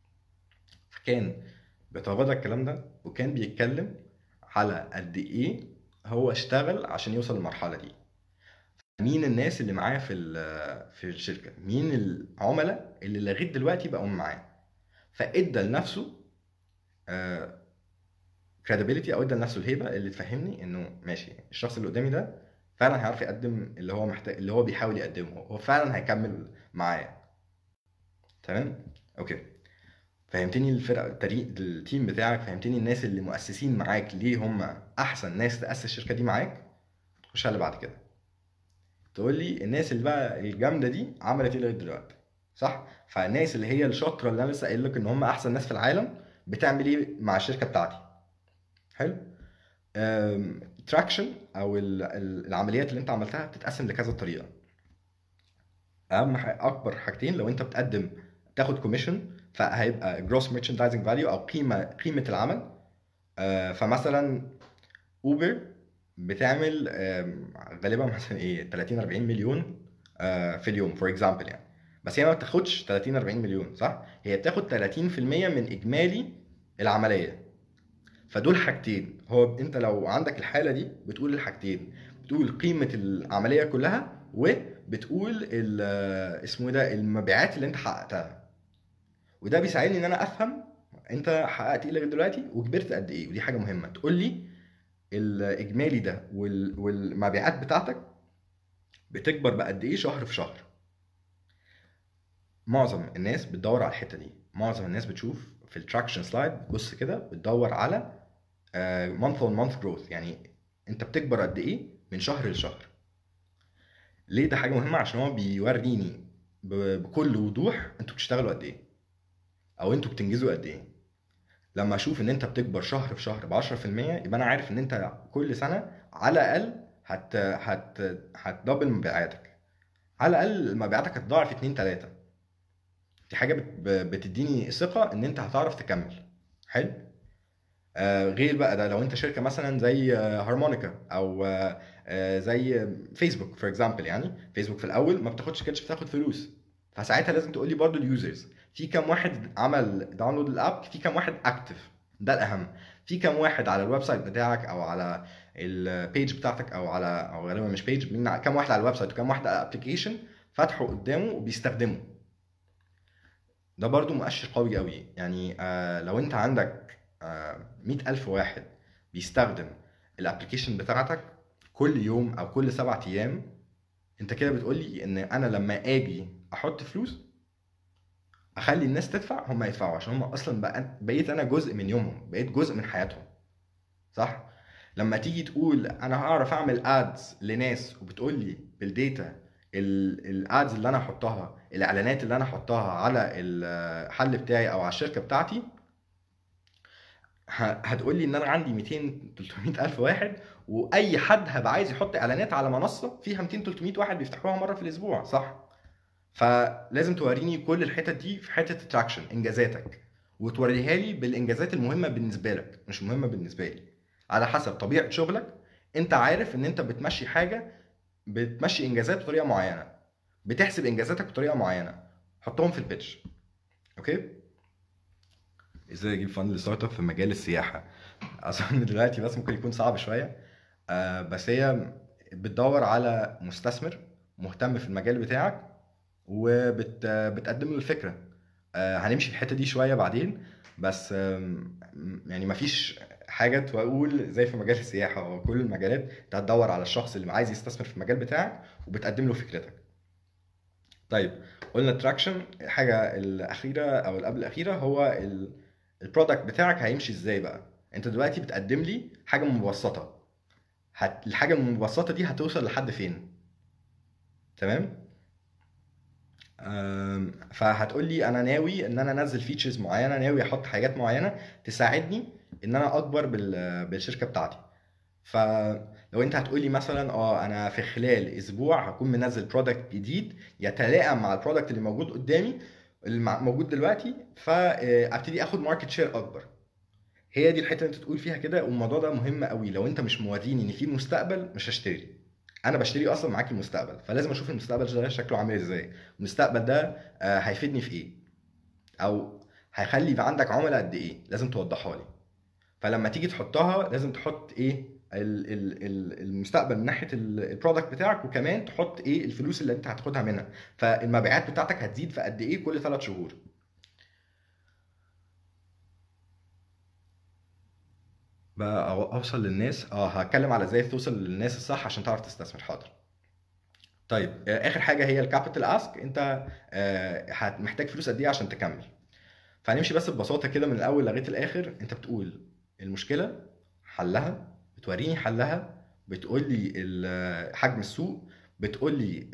فكان بيتغاضى الكلام ده وكان بيتكلم على قد ايه هو اشتغل عشان يوصل للمرحله دي مين الناس اللي معاه في ال- في الشركه مين العملاء اللي لغايه دلوقتي بقوا معاه فادى لنفسه كريديبيليتي او ادى لنفسه الهيبه اللي تفهمني انه ماشي الشخص اللي قدامي ده فعلا هيعرف يقدم اللي هو محتاج اللي هو بيحاول يقدمه هو فعلا هيكمل معايا تمام اوكي فهمتني الفرقه التريق التيم بتاعك فهمتني الناس اللي مؤسسين معاك ليه هم احسن ناس تاسس الشركه دي معاك خش على اللي بعد كده تقول لي الناس اللي بقى الجامده دي عملت ايه لغايه دلوقتي صح فالناس اللي هي الشاطره اللي انا لسه قايل لك ان هم احسن ناس في العالم بتعمل ايه مع الشركه بتاعتي حلو تراكشن او ال- ال- العمليات اللي انت عملتها بتتقسم لكذا طريقه اهم ح- اكبر حاجتين لو انت بتقدم تاخد كوميشن فهيبقى جروس ميرشندايزنج فاليو او قيمه قيمه العمل آه، فمثلا اوبر بتعمل آم، غالبا مثلا ايه 30 40 مليون آه، في اليوم فور اكزامبل يعني بس هي ما بتاخدش 30 40 مليون صح هي بتاخد 30% من اجمالي العمليه فدول حاجتين هو انت لو عندك الحاله دي بتقول الحاجتين بتقول قيمه العمليه كلها وبتقول ال- اسمه إيه ده المبيعات اللي انت حققتها وده بيساعدني ان انا افهم انت حققت ايه لغايه دلوقتي وكبرت قد ايه ودي حاجه مهمه تقول لي الاجمالي ده وال- والمبيعات بتاعتك بتكبر بقد ايه شهر في شهر معظم الناس بتدور على الحته دي معظم الناس بتشوف في التراكشن سلايد بص كده بتدور على مانث اون مانث جروث يعني انت بتكبر قد ايه من شهر لشهر ليه ده حاجه مهمه عشان هو بيوريني ب- بكل وضوح انتوا بتشتغلوا قد ايه او انتوا بتنجزوا قد ايه لما اشوف ان انت بتكبر شهر في شهر ب 10% يبقى انا عارف ان انت كل سنه على الاقل هت هت هتدبل مبيعاتك على الاقل مبيعاتك هتضاعف 2 3 دي حاجه بت... ب- بتديني ثقه ان انت هتعرف تكمل حلو آه غير بقى ده لو انت شركه مثلا زي آه، هارمونيكا او آه آه، زي فيسبوك فور اكزامبل يعني فيسبوك في الاول ما بتاخدش كانش بتاخد فلوس فساعتها لازم تقول لي برضو اليوزرز في كام واحد عمل داونلود الاب في كام واحد اكتف ده الاهم في كام واحد على الويب سايت بتاعك او على البيج بتاعتك او على او غالبا مش بيج مين كام واحد على الويب سايت وكام واحد على الابلكيشن فاتحه قدامه وبيستخدمه ده برضو مؤشر قوي قوي يعني آه لو انت عندك آه مئة ألف واحد بيستخدم الابلكيشن بتاعتك كل يوم او كل سبعة ايام انت كده بتقولي ان انا لما اجي احط فلوس اخلي الناس تدفع هم يدفعوا عشان هم اصلا بقى بقيت انا جزء من يومهم بقيت جزء من حياتهم صح لما تيجي تقول انا هعرف اعمل ادز لناس وبتقول لي بالديتا الادز اللي انا احطها الاعلانات اللي انا احطها على الحل بتاعي او على الشركه بتاعتي هتقول لي ان انا عندي 200 300 الف واحد واي حد هيبقى عايز يحط اعلانات على منصه فيها 200 300 واحد بيفتحوها مره في الاسبوع صح فلازم توريني كل الحتت دي في حته التراكشن انجازاتك وتوريها لي بالانجازات المهمه بالنسبه لك مش مهمه بالنسبه لي على حسب طبيعه شغلك انت عارف ان انت بتمشي حاجه بتمشي انجازات بطريقه معينه بتحسب انجازاتك بطريقه معينه حطهم في البيتش اوكي ازاي اجيب فند ستارت اب في مجال السياحه اظن دلوقتي بس ممكن يكون صعب شويه آه بس هي بتدور على مستثمر مهتم في المجال بتاعك وبتقدم له الفكره آه هنمشي في الحته دي شويه بعدين بس يعني مفيش حاجه تقول زي في مجال السياحه او كل المجالات انت هتدور على الشخص اللي عايز يستثمر في المجال بتاعك وبتقدم له فكرتك طيب قلنا التراكشن الحاجه الاخيره او اللي قبل الاخيره هو البرودكت بتاعك هيمشي ازاي بقى انت دلوقتي بتقدم لي حاجه مبسطه هت... الحاجه المبسطه دي هتوصل لحد فين تمام فهتقول لي انا ناوي ان انا انزل فيتشرز معينه ناوي احط حاجات معينه تساعدني ان انا اكبر بالشركه بتاعتي فلو انت هتقول لي مثلا اه انا في خلال اسبوع هكون منزل برودكت جديد يتلائم مع البرودكت اللي موجود قدامي اللي موجود دلوقتي فابتدي اخد ماركت شير اكبر هي دي الحته اللي انت تقول فيها كده والموضوع ده مهم قوي لو انت مش موريني ان في مستقبل مش هشتري انا بشتري اصلا معاك المستقبل فلازم اشوف المستقبل ده شكله عامل ازاي المستقبل ده آه، هيفيدني في ايه او هيخلي يبقى عندك عملاء قد ايه لازم توضحها لي فلما تيجي تحطها لازم تحط ايه المستقبل من ناحيه البرودكت بتاعك وكمان تحط ايه الفلوس اللي انت هتاخدها منها فالمبيعات بتاعتك هتزيد في قد ايه كل ثلاث شهور بقى اوصل للناس اه هتكلم على ازاي توصل للناس الصح عشان تعرف تستثمر حاضر طيب آه، اخر حاجه هي الكابيتال اسك انت آه، محتاج فلوس قد ايه عشان تكمل فهنمشي بس ببساطه كده من الاول لغايه الاخر انت بتقول المشكله حلها بتوريني حلها بتقول لي حجم السوق بتقول لي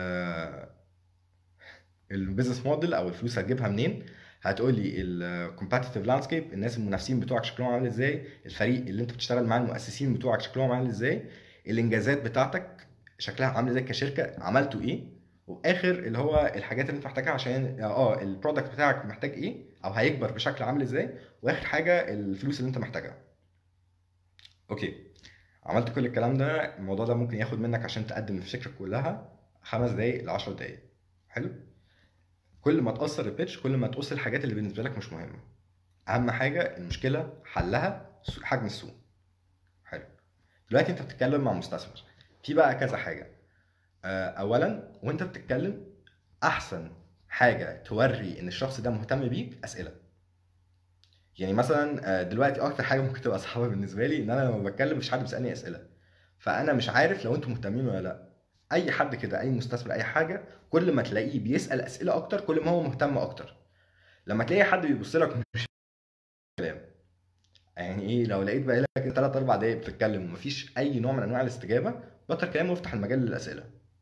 البيزنس موديل او الفلوس هتجيبها منين هتقول لي الكومباتيتيف لاندسكيب الناس المنافسين بتوعك شكلهم عامل ازاي الفريق اللي انت بتشتغل معاه المؤسسين بتوعك شكلهم عامل ازاي الانجازات بتاعتك شكلها عامل ازاي كشركه عملتوا ايه واخر اللي هو الحاجات اللي انت محتاجها عشان اه البرودكت بتاعك محتاج ايه او هيكبر بشكل عامل ازاي واخر حاجه الفلوس اللي انت محتاجها اوكي عملت كل الكلام ده الموضوع ده ممكن ياخد منك عشان تقدم الفكره كلها خمس دقايق ل 10 دقايق حلو كل ما تقصر البيتش كل ما تقص الحاجات اللي بالنسبه لك مش مهمه اهم حاجه المشكله حلها حجم السوق حلو دلوقتي انت بتتكلم مع مستثمر في بقى كذا حاجه آه، اولا وانت بتتكلم احسن حاجه توري ان الشخص ده مهتم بيك اسئله يعني مثلا آه، دلوقتي اكتر حاجه ممكن تبقى صعبه بالنسبه لي ان انا لما بتكلم مش حد بيسالني اسئله فانا مش عارف لو انتم مهتمين ولا لا اي حد كده اي مستثمر اي حاجه كل ما تلاقيه بيسال اسئله اكتر كل ما هو مهتم اكتر لما تلاقي حد بيبص لك مش كلام يعني ايه لو لقيت بقى لك 3 4 دقايق بتتكلم ومفيش اي نوع من انواع الاستجابه بطل كلام وافتح المجال للاسئله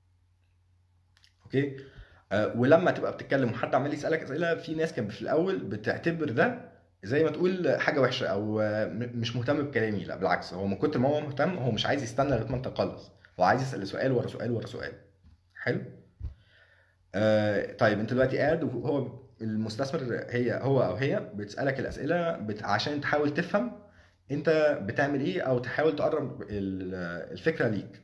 اوكي آه ولما تبقى بتتكلم وحد عمال يسالك اسئله في ناس كانت في الاول بتعتبر ده زي ما تقول حاجه وحشه او مش مهتم بكلامي لا بالعكس هو من كتر ما هو مهتم هو مش عايز يستنى لغايه ما انت تخلص هو عايز يسال سؤال ورا سؤال ورا سؤال حلو آه طيب انت دلوقتي قاعد وهو المستثمر هي هو او هي بتسالك الاسئله بت... عشان تحاول تفهم انت بتعمل ايه او تحاول تقرب الفكره ليك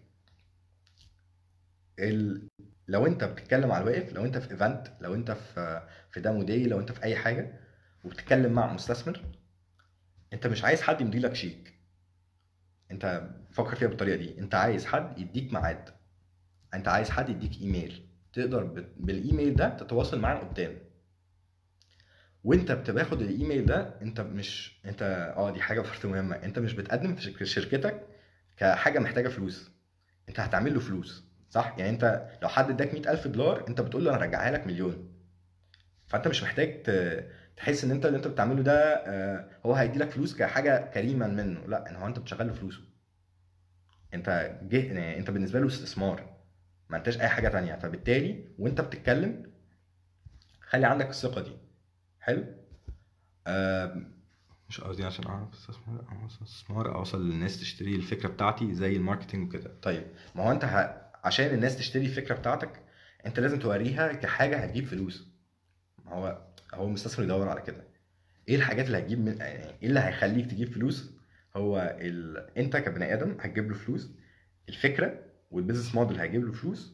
ال... لو انت بتتكلم على الواقف لو انت في ايفنت لو انت في في دامو داي لو انت في اي حاجه وبتتكلم مع مستثمر انت مش عايز حد يمضي لك شيك انت فكر فيها بالطريقه دي انت عايز حد يديك ميعاد انت عايز حد يديك ايميل تقدر بالايميل ده تتواصل معاه قدام وانت بتاخد الايميل ده انت مش انت اه دي حاجه برضه مهمه انت مش بتقدم في شركتك كحاجه محتاجه فلوس انت هتعمل له فلوس صح يعني انت لو حد اداك 100000 دولار انت بتقول له انا هرجعها لك مليون فانت مش محتاج ت- تحس ان انت اللي انت بتعمله ده آه، هو هيدي لك فلوس كحاجه كريما منه لا ان هو انت بتشغل له فلوسه انت جه يعني انت بالنسبه له استثمار ما انتش اي حاجه تانية فبالتالي وانت بتتكلم خلي عندك الثقه دي حلو آم، مش قصدي عشان اعرف استثمار او استثمار اوصل للناس تشتري الفكره بتاعتي زي الماركتنج وكده طيب ما هو انت ه... عشان الناس تشتري الفكره بتاعتك انت لازم توريها كحاجه هتجيب فلوس ما هو هو المستثمر يدور على كده ايه الحاجات اللي هتجيب من يعني ايه اللي هيخليك تجيب فلوس هو ال... انت كبني ادم هتجيب له فلوس الفكره والبيزنس موديل هيجيب له فلوس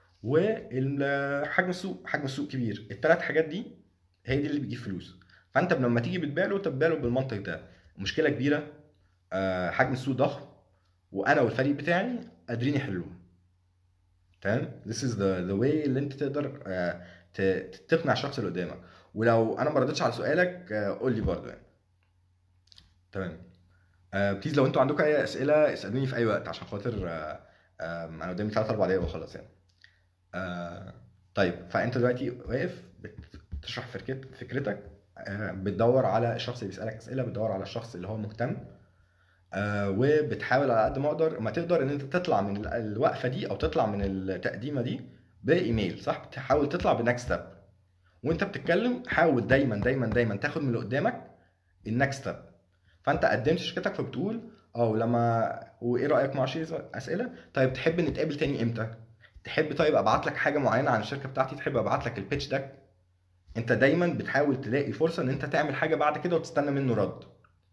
وحجم السوق حجم السوق كبير الثلاث حاجات دي هي دي اللي بتجيب فلوس فانت لما تيجي بتبيع له تبيع له بالمنطق ده مشكله كبيره آه، حجم السوق ضخم وانا والفريق بتاعي قادرين يحلوها تمام this is the the way اللي انت تقدر آه، ت- تقنع الشخص اللي قدامك ولو انا ما ردتش على سؤالك آه، قول لي برضه يعني تمام آه، بليز لو انتوا عندكم اي اسئله اسالوني في اي وقت عشان خاطر آه، آه، انا قدامي 3 4 دقايق واخلص يعني آه، طيب فانت دلوقتي واقف بتشرح فكرت- فكرتك آه، بتدور على الشخص اللي بيسالك اسئله بتدور على الشخص اللي هو مهتم آه، وبتحاول على قد ما اقدر ما تقدر ان انت تطلع من ال- الوقفه دي او تطلع من التقديمه دي بايميل صح بتحاول تطلع بنكست ستيب وانت بتتكلم حاول دايما دايما دايما تاخد من اللي قدامك النكست ستيب فانت قدمت شركتك فبتقول اه لما وايه رايك مع شيء اسئله طيب تحب نتقابل تاني امتى تحب طيب ابعت لك حاجه معينه عن الشركه بتاعتي تحب ابعت لك البيتش ده انت دايما بتحاول تلاقي فرصه ان انت تعمل حاجه بعد كده وتستنى منه رد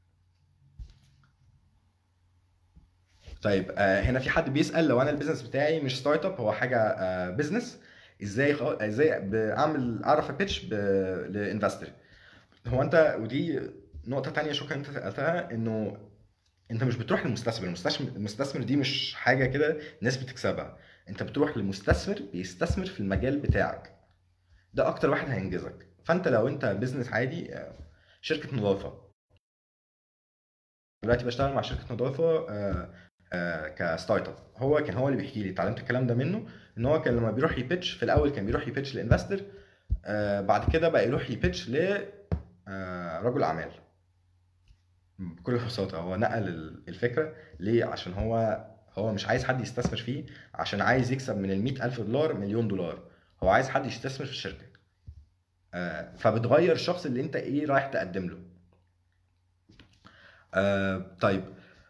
طيب آه هنا في حد بيسال لو انا البيزنس بتاعي مش ستارت اب هو حاجه آه بيزنس ازاي خ... ازاي بعمل اعرف ابيتش ب... لانفستر هو انت ودي نقطه تانية شكرا انت سالتها انه انت مش بتروح للمستثمر المستثمر المستثمر دي مش حاجه كده ناس بتكسبها انت بتروح لمستثمر بيستثمر في المجال بتاعك ده اكتر واحد هينجزك فانت لو انت بيزنس عادي آه، شركه نظافه دلوقتي بشتغل مع شركه نظافه آه، آه، كستارت اب هو كان هو اللي بيحكي لي اتعلمت الكلام ده منه ان هو كان لما بيروح يبيتش في الاول كان بيروح يبيتش لانفستر آه، بعد كده بقى يروح يبيتش ل آه، رجل اعمال بكل بساطه هو نقل ال- الفكره ليه عشان هو هو مش عايز حد يستثمر فيه عشان عايز يكسب من ال ألف دولار مليون دولار هو عايز حد يستثمر في الشركه آه، فبتغير الشخص اللي انت ايه رايح تقدم له آه، طيب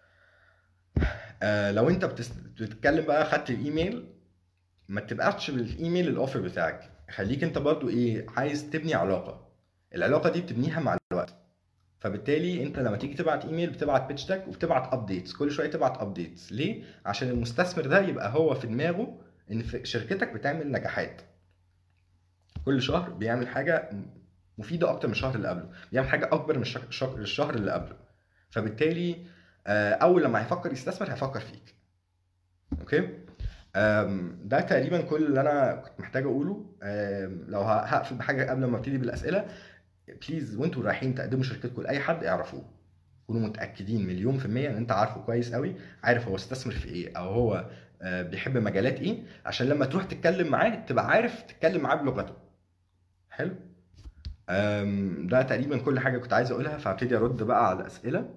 آه، لو انت بتس- بتتكلم بقى خدت الايميل ما تبقاش بالايميل الاوفر بتاعك خليك انت برضو ايه عايز تبني علاقه العلاقه دي بتبنيها مع الوقت فبالتالي انت لما تيجي تبعت ايميل بتبعت بيتش تاج وبتبعت ابديتس كل شويه تبعت ابديتس ليه عشان المستثمر ده يبقى هو في دماغه ان في شركتك بتعمل نجاحات كل شهر بيعمل حاجه مفيده اكتر من الشهر اللي قبله بيعمل حاجه اكبر من الشك- الشهر الشهر اللي قبله فبالتالي آه، اول لما هيفكر يستثمر هيفكر فيك اوكي آم، ده تقريبا كل اللي انا كنت محتاج اقوله آم، لو ه- هقفل بحاجه قبل ما ابتدي بالاسئله بليز وانتوا رايحين تقدموا شركتكم لاي حد اعرفوه كونوا متاكدين مليون في الميه ان انت عارفه كويس قوي عارف هو استثمر في ايه او هو آه، بيحب مجالات ايه عشان لما تروح تتكلم معاه تبقى عارف تتكلم معاه بلغته حلو آم، ده تقريبا كل حاجه كنت عايز اقولها فهبتدي ارد بقى على الاسئله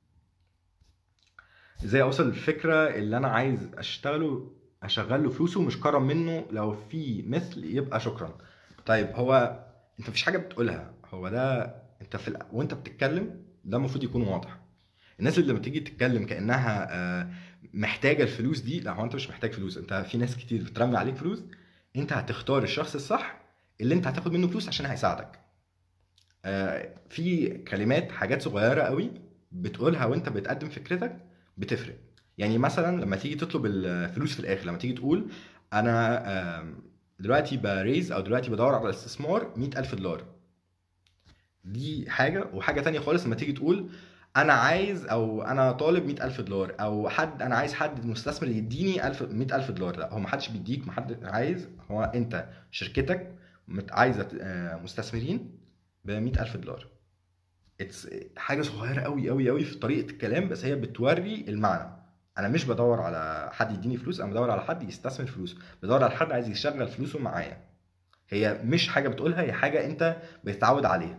ازاي اوصل للفكره اللي انا عايز اشتغله اشغل له فلوسه مش كرم منه لو في مثل يبقى شكرا طيب هو انت مفيش حاجه بتقولها هو ده انت في الأ- وانت بتتكلم ده المفروض يكون واضح الناس اللي لما تيجي تتكلم كانها آه، محتاجه الفلوس دي لا هو انت مش محتاج فلوس انت في ناس كتير بترمي عليك فلوس انت هتختار الشخص الصح اللي انت هتاخد منه فلوس عشان هيساعدك آه، في كلمات حاجات صغيره قوي بتقولها وانت بتقدم فكرتك بتفرق يعني مثلا لما تيجي تطلب الفلوس في الاخر لما تيجي تقول انا آم، دلوقتي بريز او دلوقتي بدور على استثمار 100000 دولار دي حاجه وحاجه تانية خالص لما تيجي تقول انا عايز او انا طالب 100000 دولار او حد انا عايز حد مستثمر يديني 1000 100000 دولار لا هو ما حدش بيديك ما حد عايز هو انت شركتك مت- عايزه آه، مستثمرين ب 100000 دولار اتس حاجه صغيره قوي قوي قوي في طريقه الكلام بس هي بتوري المعنى انا مش بدور على حد يديني فلوس انا بدور على حد يستثمر فلوسه بدور على حد عايز يشغل فلوسه معايا هي مش حاجه بتقولها هي حاجه انت بتتعود عليها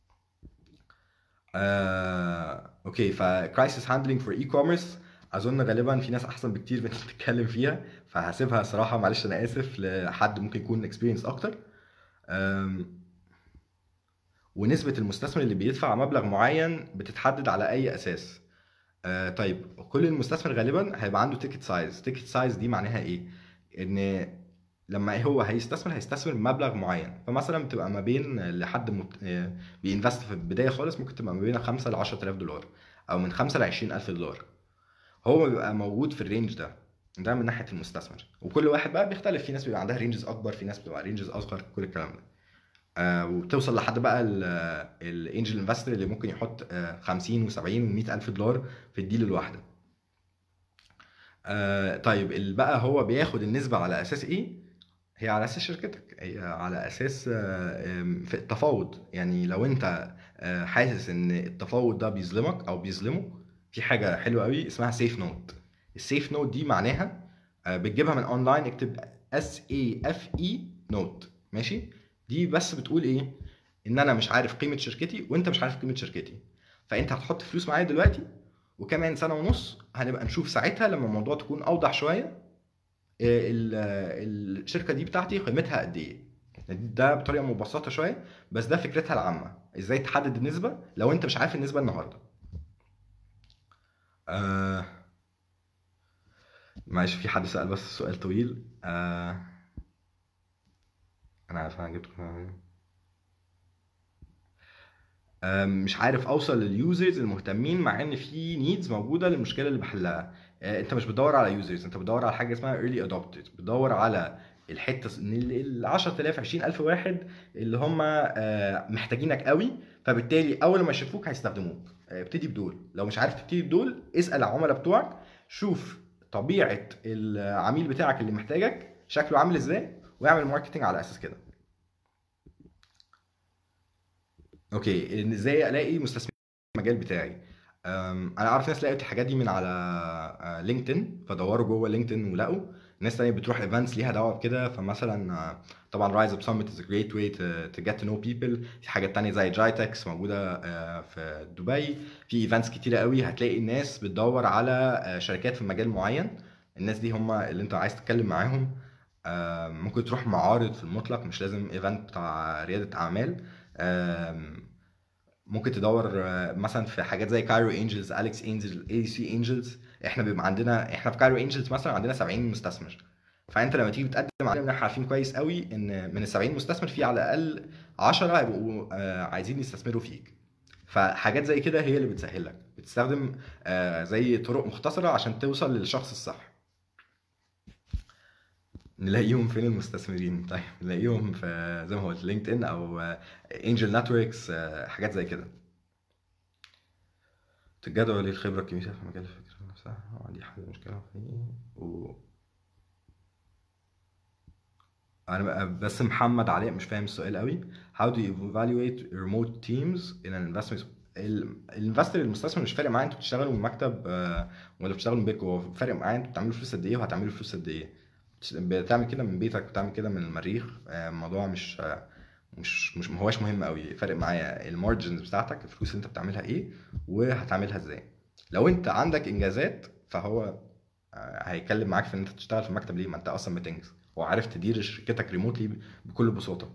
آه، اوكي فكرايسيس هاندلنج فور اي كوميرس اظن غالبا في ناس احسن بكتير بتتكلم فيها فهسيبها صراحه معلش انا اسف لحد ممكن يكون اكسبيرينس اكتر آم، ونسبه المستثمر اللي بيدفع مبلغ معين بتتحدد على اي اساس آه طيب كل المستثمر غالبا هيبقى عنده تيكت سايز تيكت سايز دي معناها ايه ان لما هو هيستثمر هيستثمر بمبلغ معين فمثلا بتبقى ما بين لحد مت... آه، بينفست في البدايه خالص ممكن تبقى ما بين 5 ل 10000 دولار او من 5 ل 20000 دولار هو بيبقى موجود في الرينج ده ده من ناحيه المستثمر وكل واحد بقى بيختلف في ناس بيبقى عندها رينجز اكبر في ناس بتبقى رينجز اصغر كل الكلام ده آه وبتوصل لحد بقى الانجل انفستور اللي ممكن يحط آه 50 و70 و100 الف دولار في الديل الواحده آه طيب ال- بقى هو بياخد النسبه على اساس ايه هي على اساس شركتك هي على اساس آه، آم، في التفاوض يعني لو انت آه، حاسس ان التفاوض ده بيظلمك او بيظلمه في حاجه حلوه قوي اسمها سيف نوت السيف نوت دي معناها آه، بتجيبها من اونلاين اكتب اس اي اف اي نوت ماشي دي بس بتقول ايه ان انا مش عارف قيمه شركتي وانت مش عارف قيمه شركتي فانت هتحط فلوس معايا دلوقتي وكمان سنه ونص هنبقى نشوف ساعتها لما الموضوع تكون اوضح شويه ال- الشركه دي بتاعتي قيمتها قد ايه ده بطريقه مبسطه شويه بس ده فكرتها العامه ازاي تحدد النسبه لو انت مش عارف النسبه النهارده آه معلش في حد سأل بس سؤال طويل آه انا عارف انا جبت آه مش عارف اوصل لليوزرز المهتمين مع ان في نيدز موجوده للمشكله اللي بحلها آه انت مش بتدور على يوزرز انت بتدور على حاجه اسمها early adopters بتدور على الحته ان ال 10000 20000 واحد اللي هم آه محتاجينك قوي فبالتالي اول ما يشوفوك هيستخدموك آه، ابتدي بدول لو مش عارف تبتدي بدول اسال العملاء بتوعك شوف طبيعه العميل بتاعك اللي محتاجك شكله عامل ازاي واعمل ماركتنج على اساس كده اوكي إن ازاي الاقي مستثمرين في المجال بتاعي أم، انا اعرف ناس لقت الحاجات دي من على لينكدين فدوروا جوه لينكدين ولقوا ناس تانية بتروح ايفنتس ليها دعوه بكده فمثلا آه، طبعا رايز اب سمت از جريت واي تو جيت تو نو بيبل في حاجات تانية زي جايتكس موجوده آه، في دبي في ايفنتس كتيره قوي هتلاقي الناس بتدور على آه، شركات في مجال معين الناس دي هم اللي انت عايز تتكلم معاهم آه، ممكن تروح معارض في المطلق مش لازم ايفنت بتاع رياده اعمال آم، ممكن تدور آه، مثلا في حاجات زي كايرو انجلز اليكس انجلز اي سي انجلز احنا بيبقى عندنا احنا في كايرو انجلز مثلا عندنا 70 مستثمر فانت لما تيجي بتقدم علينا احنا عارفين كويس قوي ان من ال 70 مستثمر في على الاقل 10 هيبقوا آه، عايزين يستثمروا فيك فحاجات زي كده هي اللي بتسهل لك بتستخدم آه، زي طرق مختصره عشان توصل للشخص الصح نلاقيهم فين المستثمرين طيب نلاقيهم في زي ما قلت لينكد ان او انجل نتوركس حاجات زي كده تجدول لي الخبره الكبيره في مجال الفكره نفسها آه، دي حل مشكله في و... انا بقى- بس محمد علاء مش فاهم السؤال قوي how do you evaluate remote teams in an investment ال- الانفستر المستثمر مش فارق معاه انتوا بتشتغلوا من مكتب آه، ولا بتشتغلوا من بيتكم هو فارق معاه انتوا بتعملوا فلوس قد ايه وهتعملوا فلوس قد ايه بتعمل كده من بيتك بتعمل كده من المريخ آه، الموضوع مش آه، مش مش ما هواش مهم قوي فارق معايا المارجنز بتاعتك الفلوس اللي انت بتعملها ايه وهتعملها ازاي لو انت عندك انجازات فهو آه، هيتكلم معاك في ان انت تشتغل في المكتب ليه ما انت اصلا بتنجز وعارف تدير شركتك ريموتلي بكل بساطه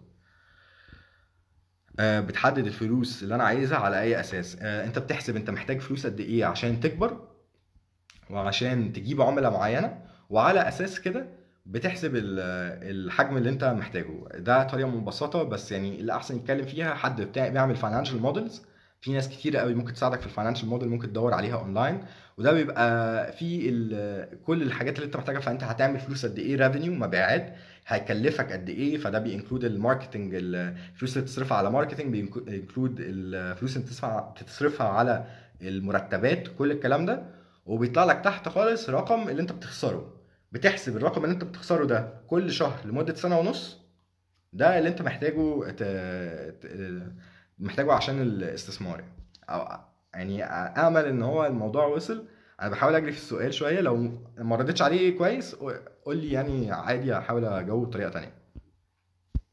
آه، بتحدد الفلوس اللي انا عايزها على اي اساس آه، انت بتحسب انت محتاج فلوس قد ايه عشان تكبر وعشان تجيب عملاء معينه وعلى اساس كده بتحسب ال- الحجم اللي انت محتاجه ده طريقه مبسطه بس يعني اللي احسن يتكلم فيها حد بتاع بيعمل فاينانشال مودلز في ناس كتيره قوي ممكن تساعدك في الفاينانشال موديل ممكن تدور عليها اونلاين وده بيبقى في ال- كل الحاجات اللي انت محتاجها فانت هتعمل فلوس قد ايه ريفينيو مبيعات هيكلفك قد ايه فده بينكلود الماركتنج الفلوس اللي بتصرفها على ماركتنج بينكلود الفلوس اللي بتصرفها بتصرفها على المرتبات كل الكلام ده وبيطلع لك تحت خالص رقم اللي انت بتخسره بتحسب الرقم اللي انت بتخسره ده كل شهر لمدة سنة ونص ده اللي انت محتاجه ت... ت... محتاجه عشان الاستثمار أو يعني امل ان هو الموضوع وصل انا بحاول اجري في السؤال شويه لو ما ردتش عليه كويس قول لي يعني عادي احاول اجاوب بطريقه تانية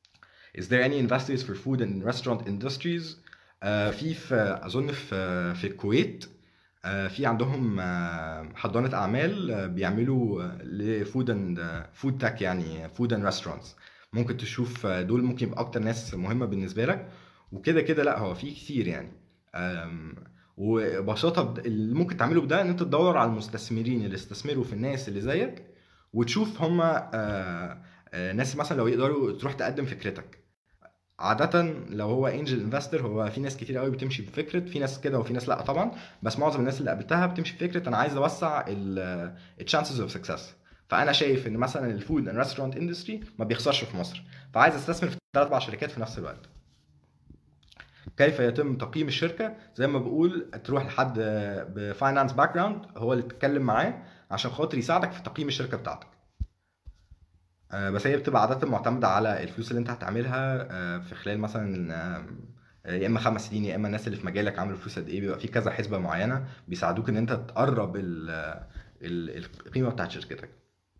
is there any investors for food and restaurant industries آه، في في اظن في في الكويت آه، في عندهم آه، حضانه اعمال آه، بيعملوا آه، لفود اند فود تك يعني فود اند ريستورانتس ممكن تشوف آه، دول ممكن يبقى اكتر ناس مهمه بالنسبه لك وكده كده لا هو في كتير يعني آم، وببساطه بد- اللي ممكن تعمله بده ان انت تدور على المستثمرين اللي استثمروا في الناس اللي زيك وتشوف هما آه، آه، ناس مثلا لو يقدروا تروح تقدم فكرتك عادة لو هو انجل انفستور هو في ناس كتير قوي بتمشي بفكرة في ناس كده وفي ناس لا طبعا بس معظم الناس اللي قابلتها بتمشي بفكرة انا عايز اوسع الشانسز اوف سكسس فانا شايف ان مثلا الفود اند ريستورانت اندستري ما بيخسرش في مصر فعايز استثمر في ثلاث اربع شركات في نفس الوقت كيف يتم تقييم الشركه زي ما بقول تروح لحد بفاينانس باك جراوند هو اللي تتكلم معاه عشان خاطر يساعدك في تقييم الشركه بتاعتك آه، بس هي بتبقى عاده معتمده على الفلوس اللي انت هتعملها آه، في خلال مثلا آه، يا اما خمس سنين يا اما الناس اللي في مجالك عملوا فلوس قد ايه بيبقى في كذا حسبه معينه بيساعدوك ان انت تقرب ال- ال- القيمه بتاعت شركتك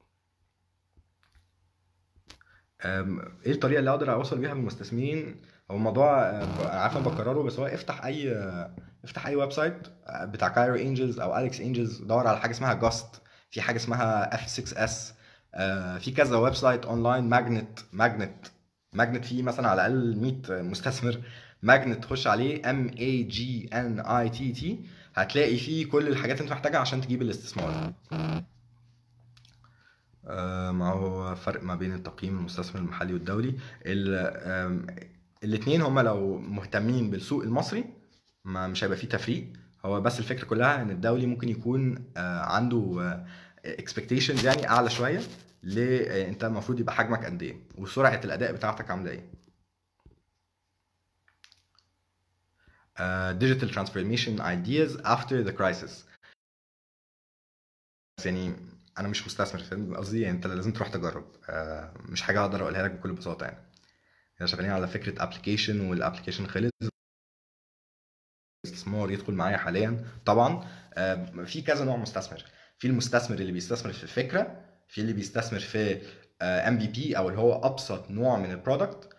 أم، ايه الطريقه اللي اقدر اوصل بيها بالمستثمرين هو الموضوع أه، انا عارف انا بكرره بس هو افتح اي افتح اي ويب سايت أه، بتاع كايرو انجلز او اليكس انجلز دور على حاجه اسمها جاست في حاجه اسمها اف 6 اس في كذا ويب سايت اونلاين ماجنت ماجنت ماجنت فيه مثلا على الاقل 100 مستثمر ماجنت تخش عليه ام اي جي ان اي تي تي هتلاقي فيه كل الحاجات اللي انت محتاجها عشان تجيب الاستثمار آه، ما هو فرق ما بين التقييم المستثمر المحلي والدولي الاثنين هما لو مهتمين بالسوق المصري ما مش هيبقى فيه تفريق هو بس الفكرة كلها ان الدولي ممكن يكون آه، عنده اكسبكتيشنز يعني اعلى شوية ل آه، انت المفروض يبقى حجمك قد ايه وسرعة الاداء بتاعتك عاملة ايه آه، digital transformation ideas after the crisis بس يعني انا مش مستثمر فاهم قصدي يعني انت لازم تروح تجرب آه، مش حاجه اقدر اقولها لك بكل بساطه يعني احنا شغالين على فكره ابلكيشن والابلكيشن خلص استثمار يدخل معايا حاليا طبعا آه، في كذا نوع مستثمر في المستثمر اللي بيستثمر في الفكره في اللي بيستثمر في ام بي بي او اللي هو ابسط نوع من البرودكت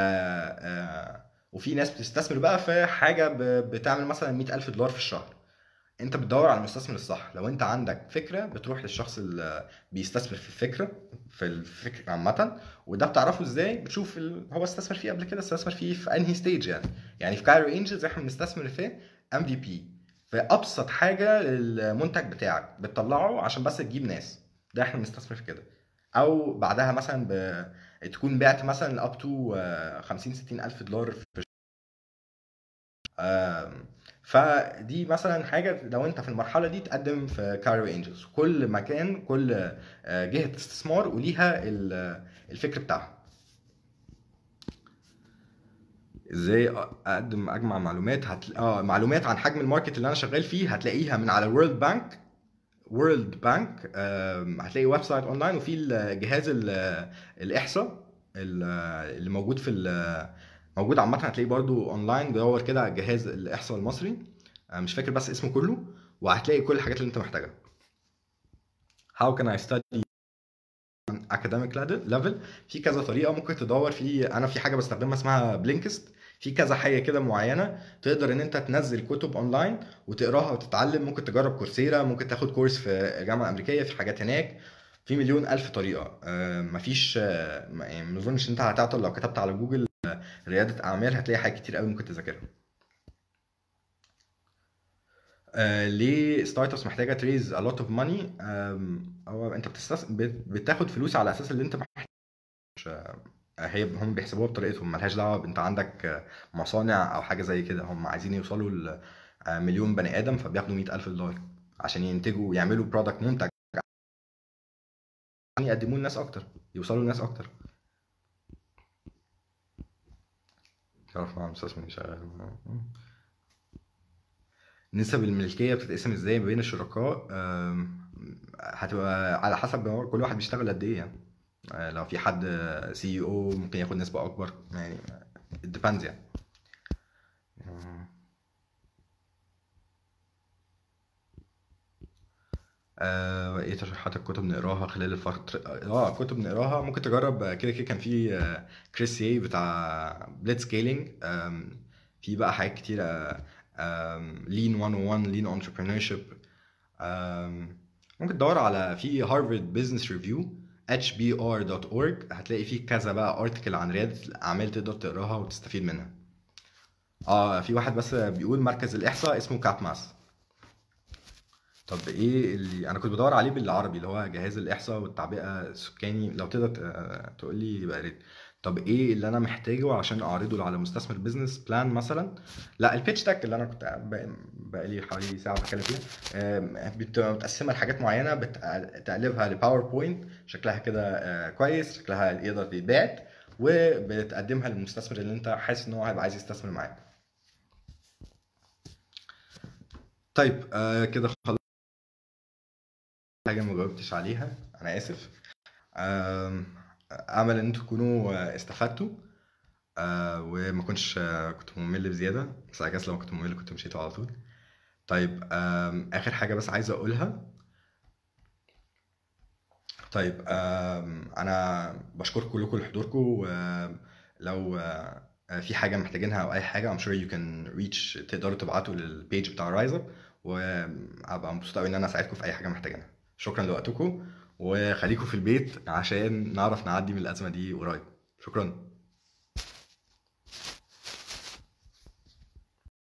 وفي ناس بتستثمر بقى في حاجه ب- بتعمل مثلا 100000 دولار في الشهر انت بتدور على المستثمر الصح لو انت عندك فكره بتروح للشخص اللي بيستثمر في الفكره في الفكره عامه وده بتعرفه ازاي بتشوف ال... هو استثمر فيه قبل كده استثمر فيه في انهي ستيج يعني يعني في كايرو انجلز احنا بنستثمر في ام في بي في ابسط حاجه للمنتج بتاعك بتطلعه عشان بس تجيب ناس ده احنا بنستثمر في كده او بعدها مثلا ب... تكون بعت مثلا اب تو 50 60 الف دولار في آم، فدي مثلا حاجه لو انت في المرحله دي تقدم في كايرو انجلز كل مكان كل آه، جهه استثمار وليها ال- الفكر بتاعها ازاي اقدم اجمع معلومات هتل... اه معلومات عن حجم الماركت اللي انا شغال فيه هتلاقيها من على وورلد بانك وورلد بانك هتلاقي ويب سايت اونلاين وفي الجهاز ال- الاحصاء ال- اللي موجود في ال- موجود عامه هتلاقيه برضو اونلاين دور كده على جهاز الاحصاء المصري آه، مش فاكر بس اسمه كله وهتلاقي كل الحاجات اللي انت محتاجها How can I study on academic level في كذا طريقه ممكن تدور في انا في حاجه بستخدمها اسمها بلينكست في كذا حاجه كده معينه تقدر ان انت تنزل كتب اونلاين وتقراها وتتعلم ممكن تجرب كورسيرا ممكن تاخد كورس في الجامعه الامريكيه في حاجات هناك في مليون الف طريقه آه، مفيش آه، ما يعني ما اظنش ان انت هتعطل لو كتبت على جوجل آه، رياده اعمال هتلاقي حاجات كتير قوي ممكن تذاكرها آه، ليه ستارت ابس محتاجه تريز a lot of money آم، هو انت بتستس... بت- بتاخد فلوس على اساس اللي انت محتاج مش هي هم بيحسبوها بطريقتهم ملهاش دعوه انت عندك آه، مصانع او حاجه زي كده هم عايزين يوصلوا لمليون بني ادم فبياخدوا 100000 دولار عشان ينتجوا يعملوا برودكت منتج عشان يقدموه للناس اكتر يوصلوا للناس اكتر تعرف مع مستثمر شغال نسب الملكية بتتقسم ازاي ما بين الشركاء آم، هتبقى على حسب كل واحد بيشتغل قد ايه يعني آه، لو في حد سي او ممكن ياخد نسبة اكبر يعني it depends يعني آه، ايه ترشيحات الكتب نقراها خلال الفترة اه كتب نقراها ممكن تجرب آه، كده كده كان في آه، كريس يي بتاع بليتز سكيلينج في بقى حاجات كتيرة لين 101 لين انتربرينورشيب ممكن تدور على في هارفارد بزنس ريفيو hbr.org هتلاقي فيه كذا بقى ارتكل عن ريادة الأعمال تقدر تقراها وتستفيد منها اه في واحد بس بيقول مركز الإحصاء اسمه كابماس طب ايه اللي انا كنت بدور عليه بالعربي اللي هو جهاز الاحصاء والتعبئه السكاني لو تقدر ت- تقول لي يبقى يا ريت طب ايه اللي انا محتاجه عشان اعرضه على مستثمر بزنس بلان مثلا لا البيتش ديك اللي انا كنت بق- بقالي حوالي ساعه بتكلم فيها آم، بتبقى متقسمه لحاجات معينه بتقلبها لباوربوينت شكلها كده آه، كويس شكلها يقدر يتباع وبتقدمها للمستثمر اللي انت حاسس ان هو هيبقى عايز يستثمر معاك طيب آه كده خلاص حاجه ما جاوبتش عليها انا اسف آم، امل ان انتوا تكونوا آه، استفدتوا آه، وما كنتش آه، كنت ممل بزياده بس اجاز لو كنت ممل كنت مشيتوا على طول طيب آم، اخر حاجه بس عايز اقولها طيب آم، انا بشكركم كلكم لحضوركم ولو في حاجه محتاجينها او اي حاجه I'm sure you can reach تقدروا تبعتوا للبيج بتاع رايزر وابقى مبسوط قوي ان انا اساعدكم في اي حاجه محتاجينها شكرا لوقتكم وخليكم في البيت عشان نعرف نعدي من الازمه دي قريب شكرا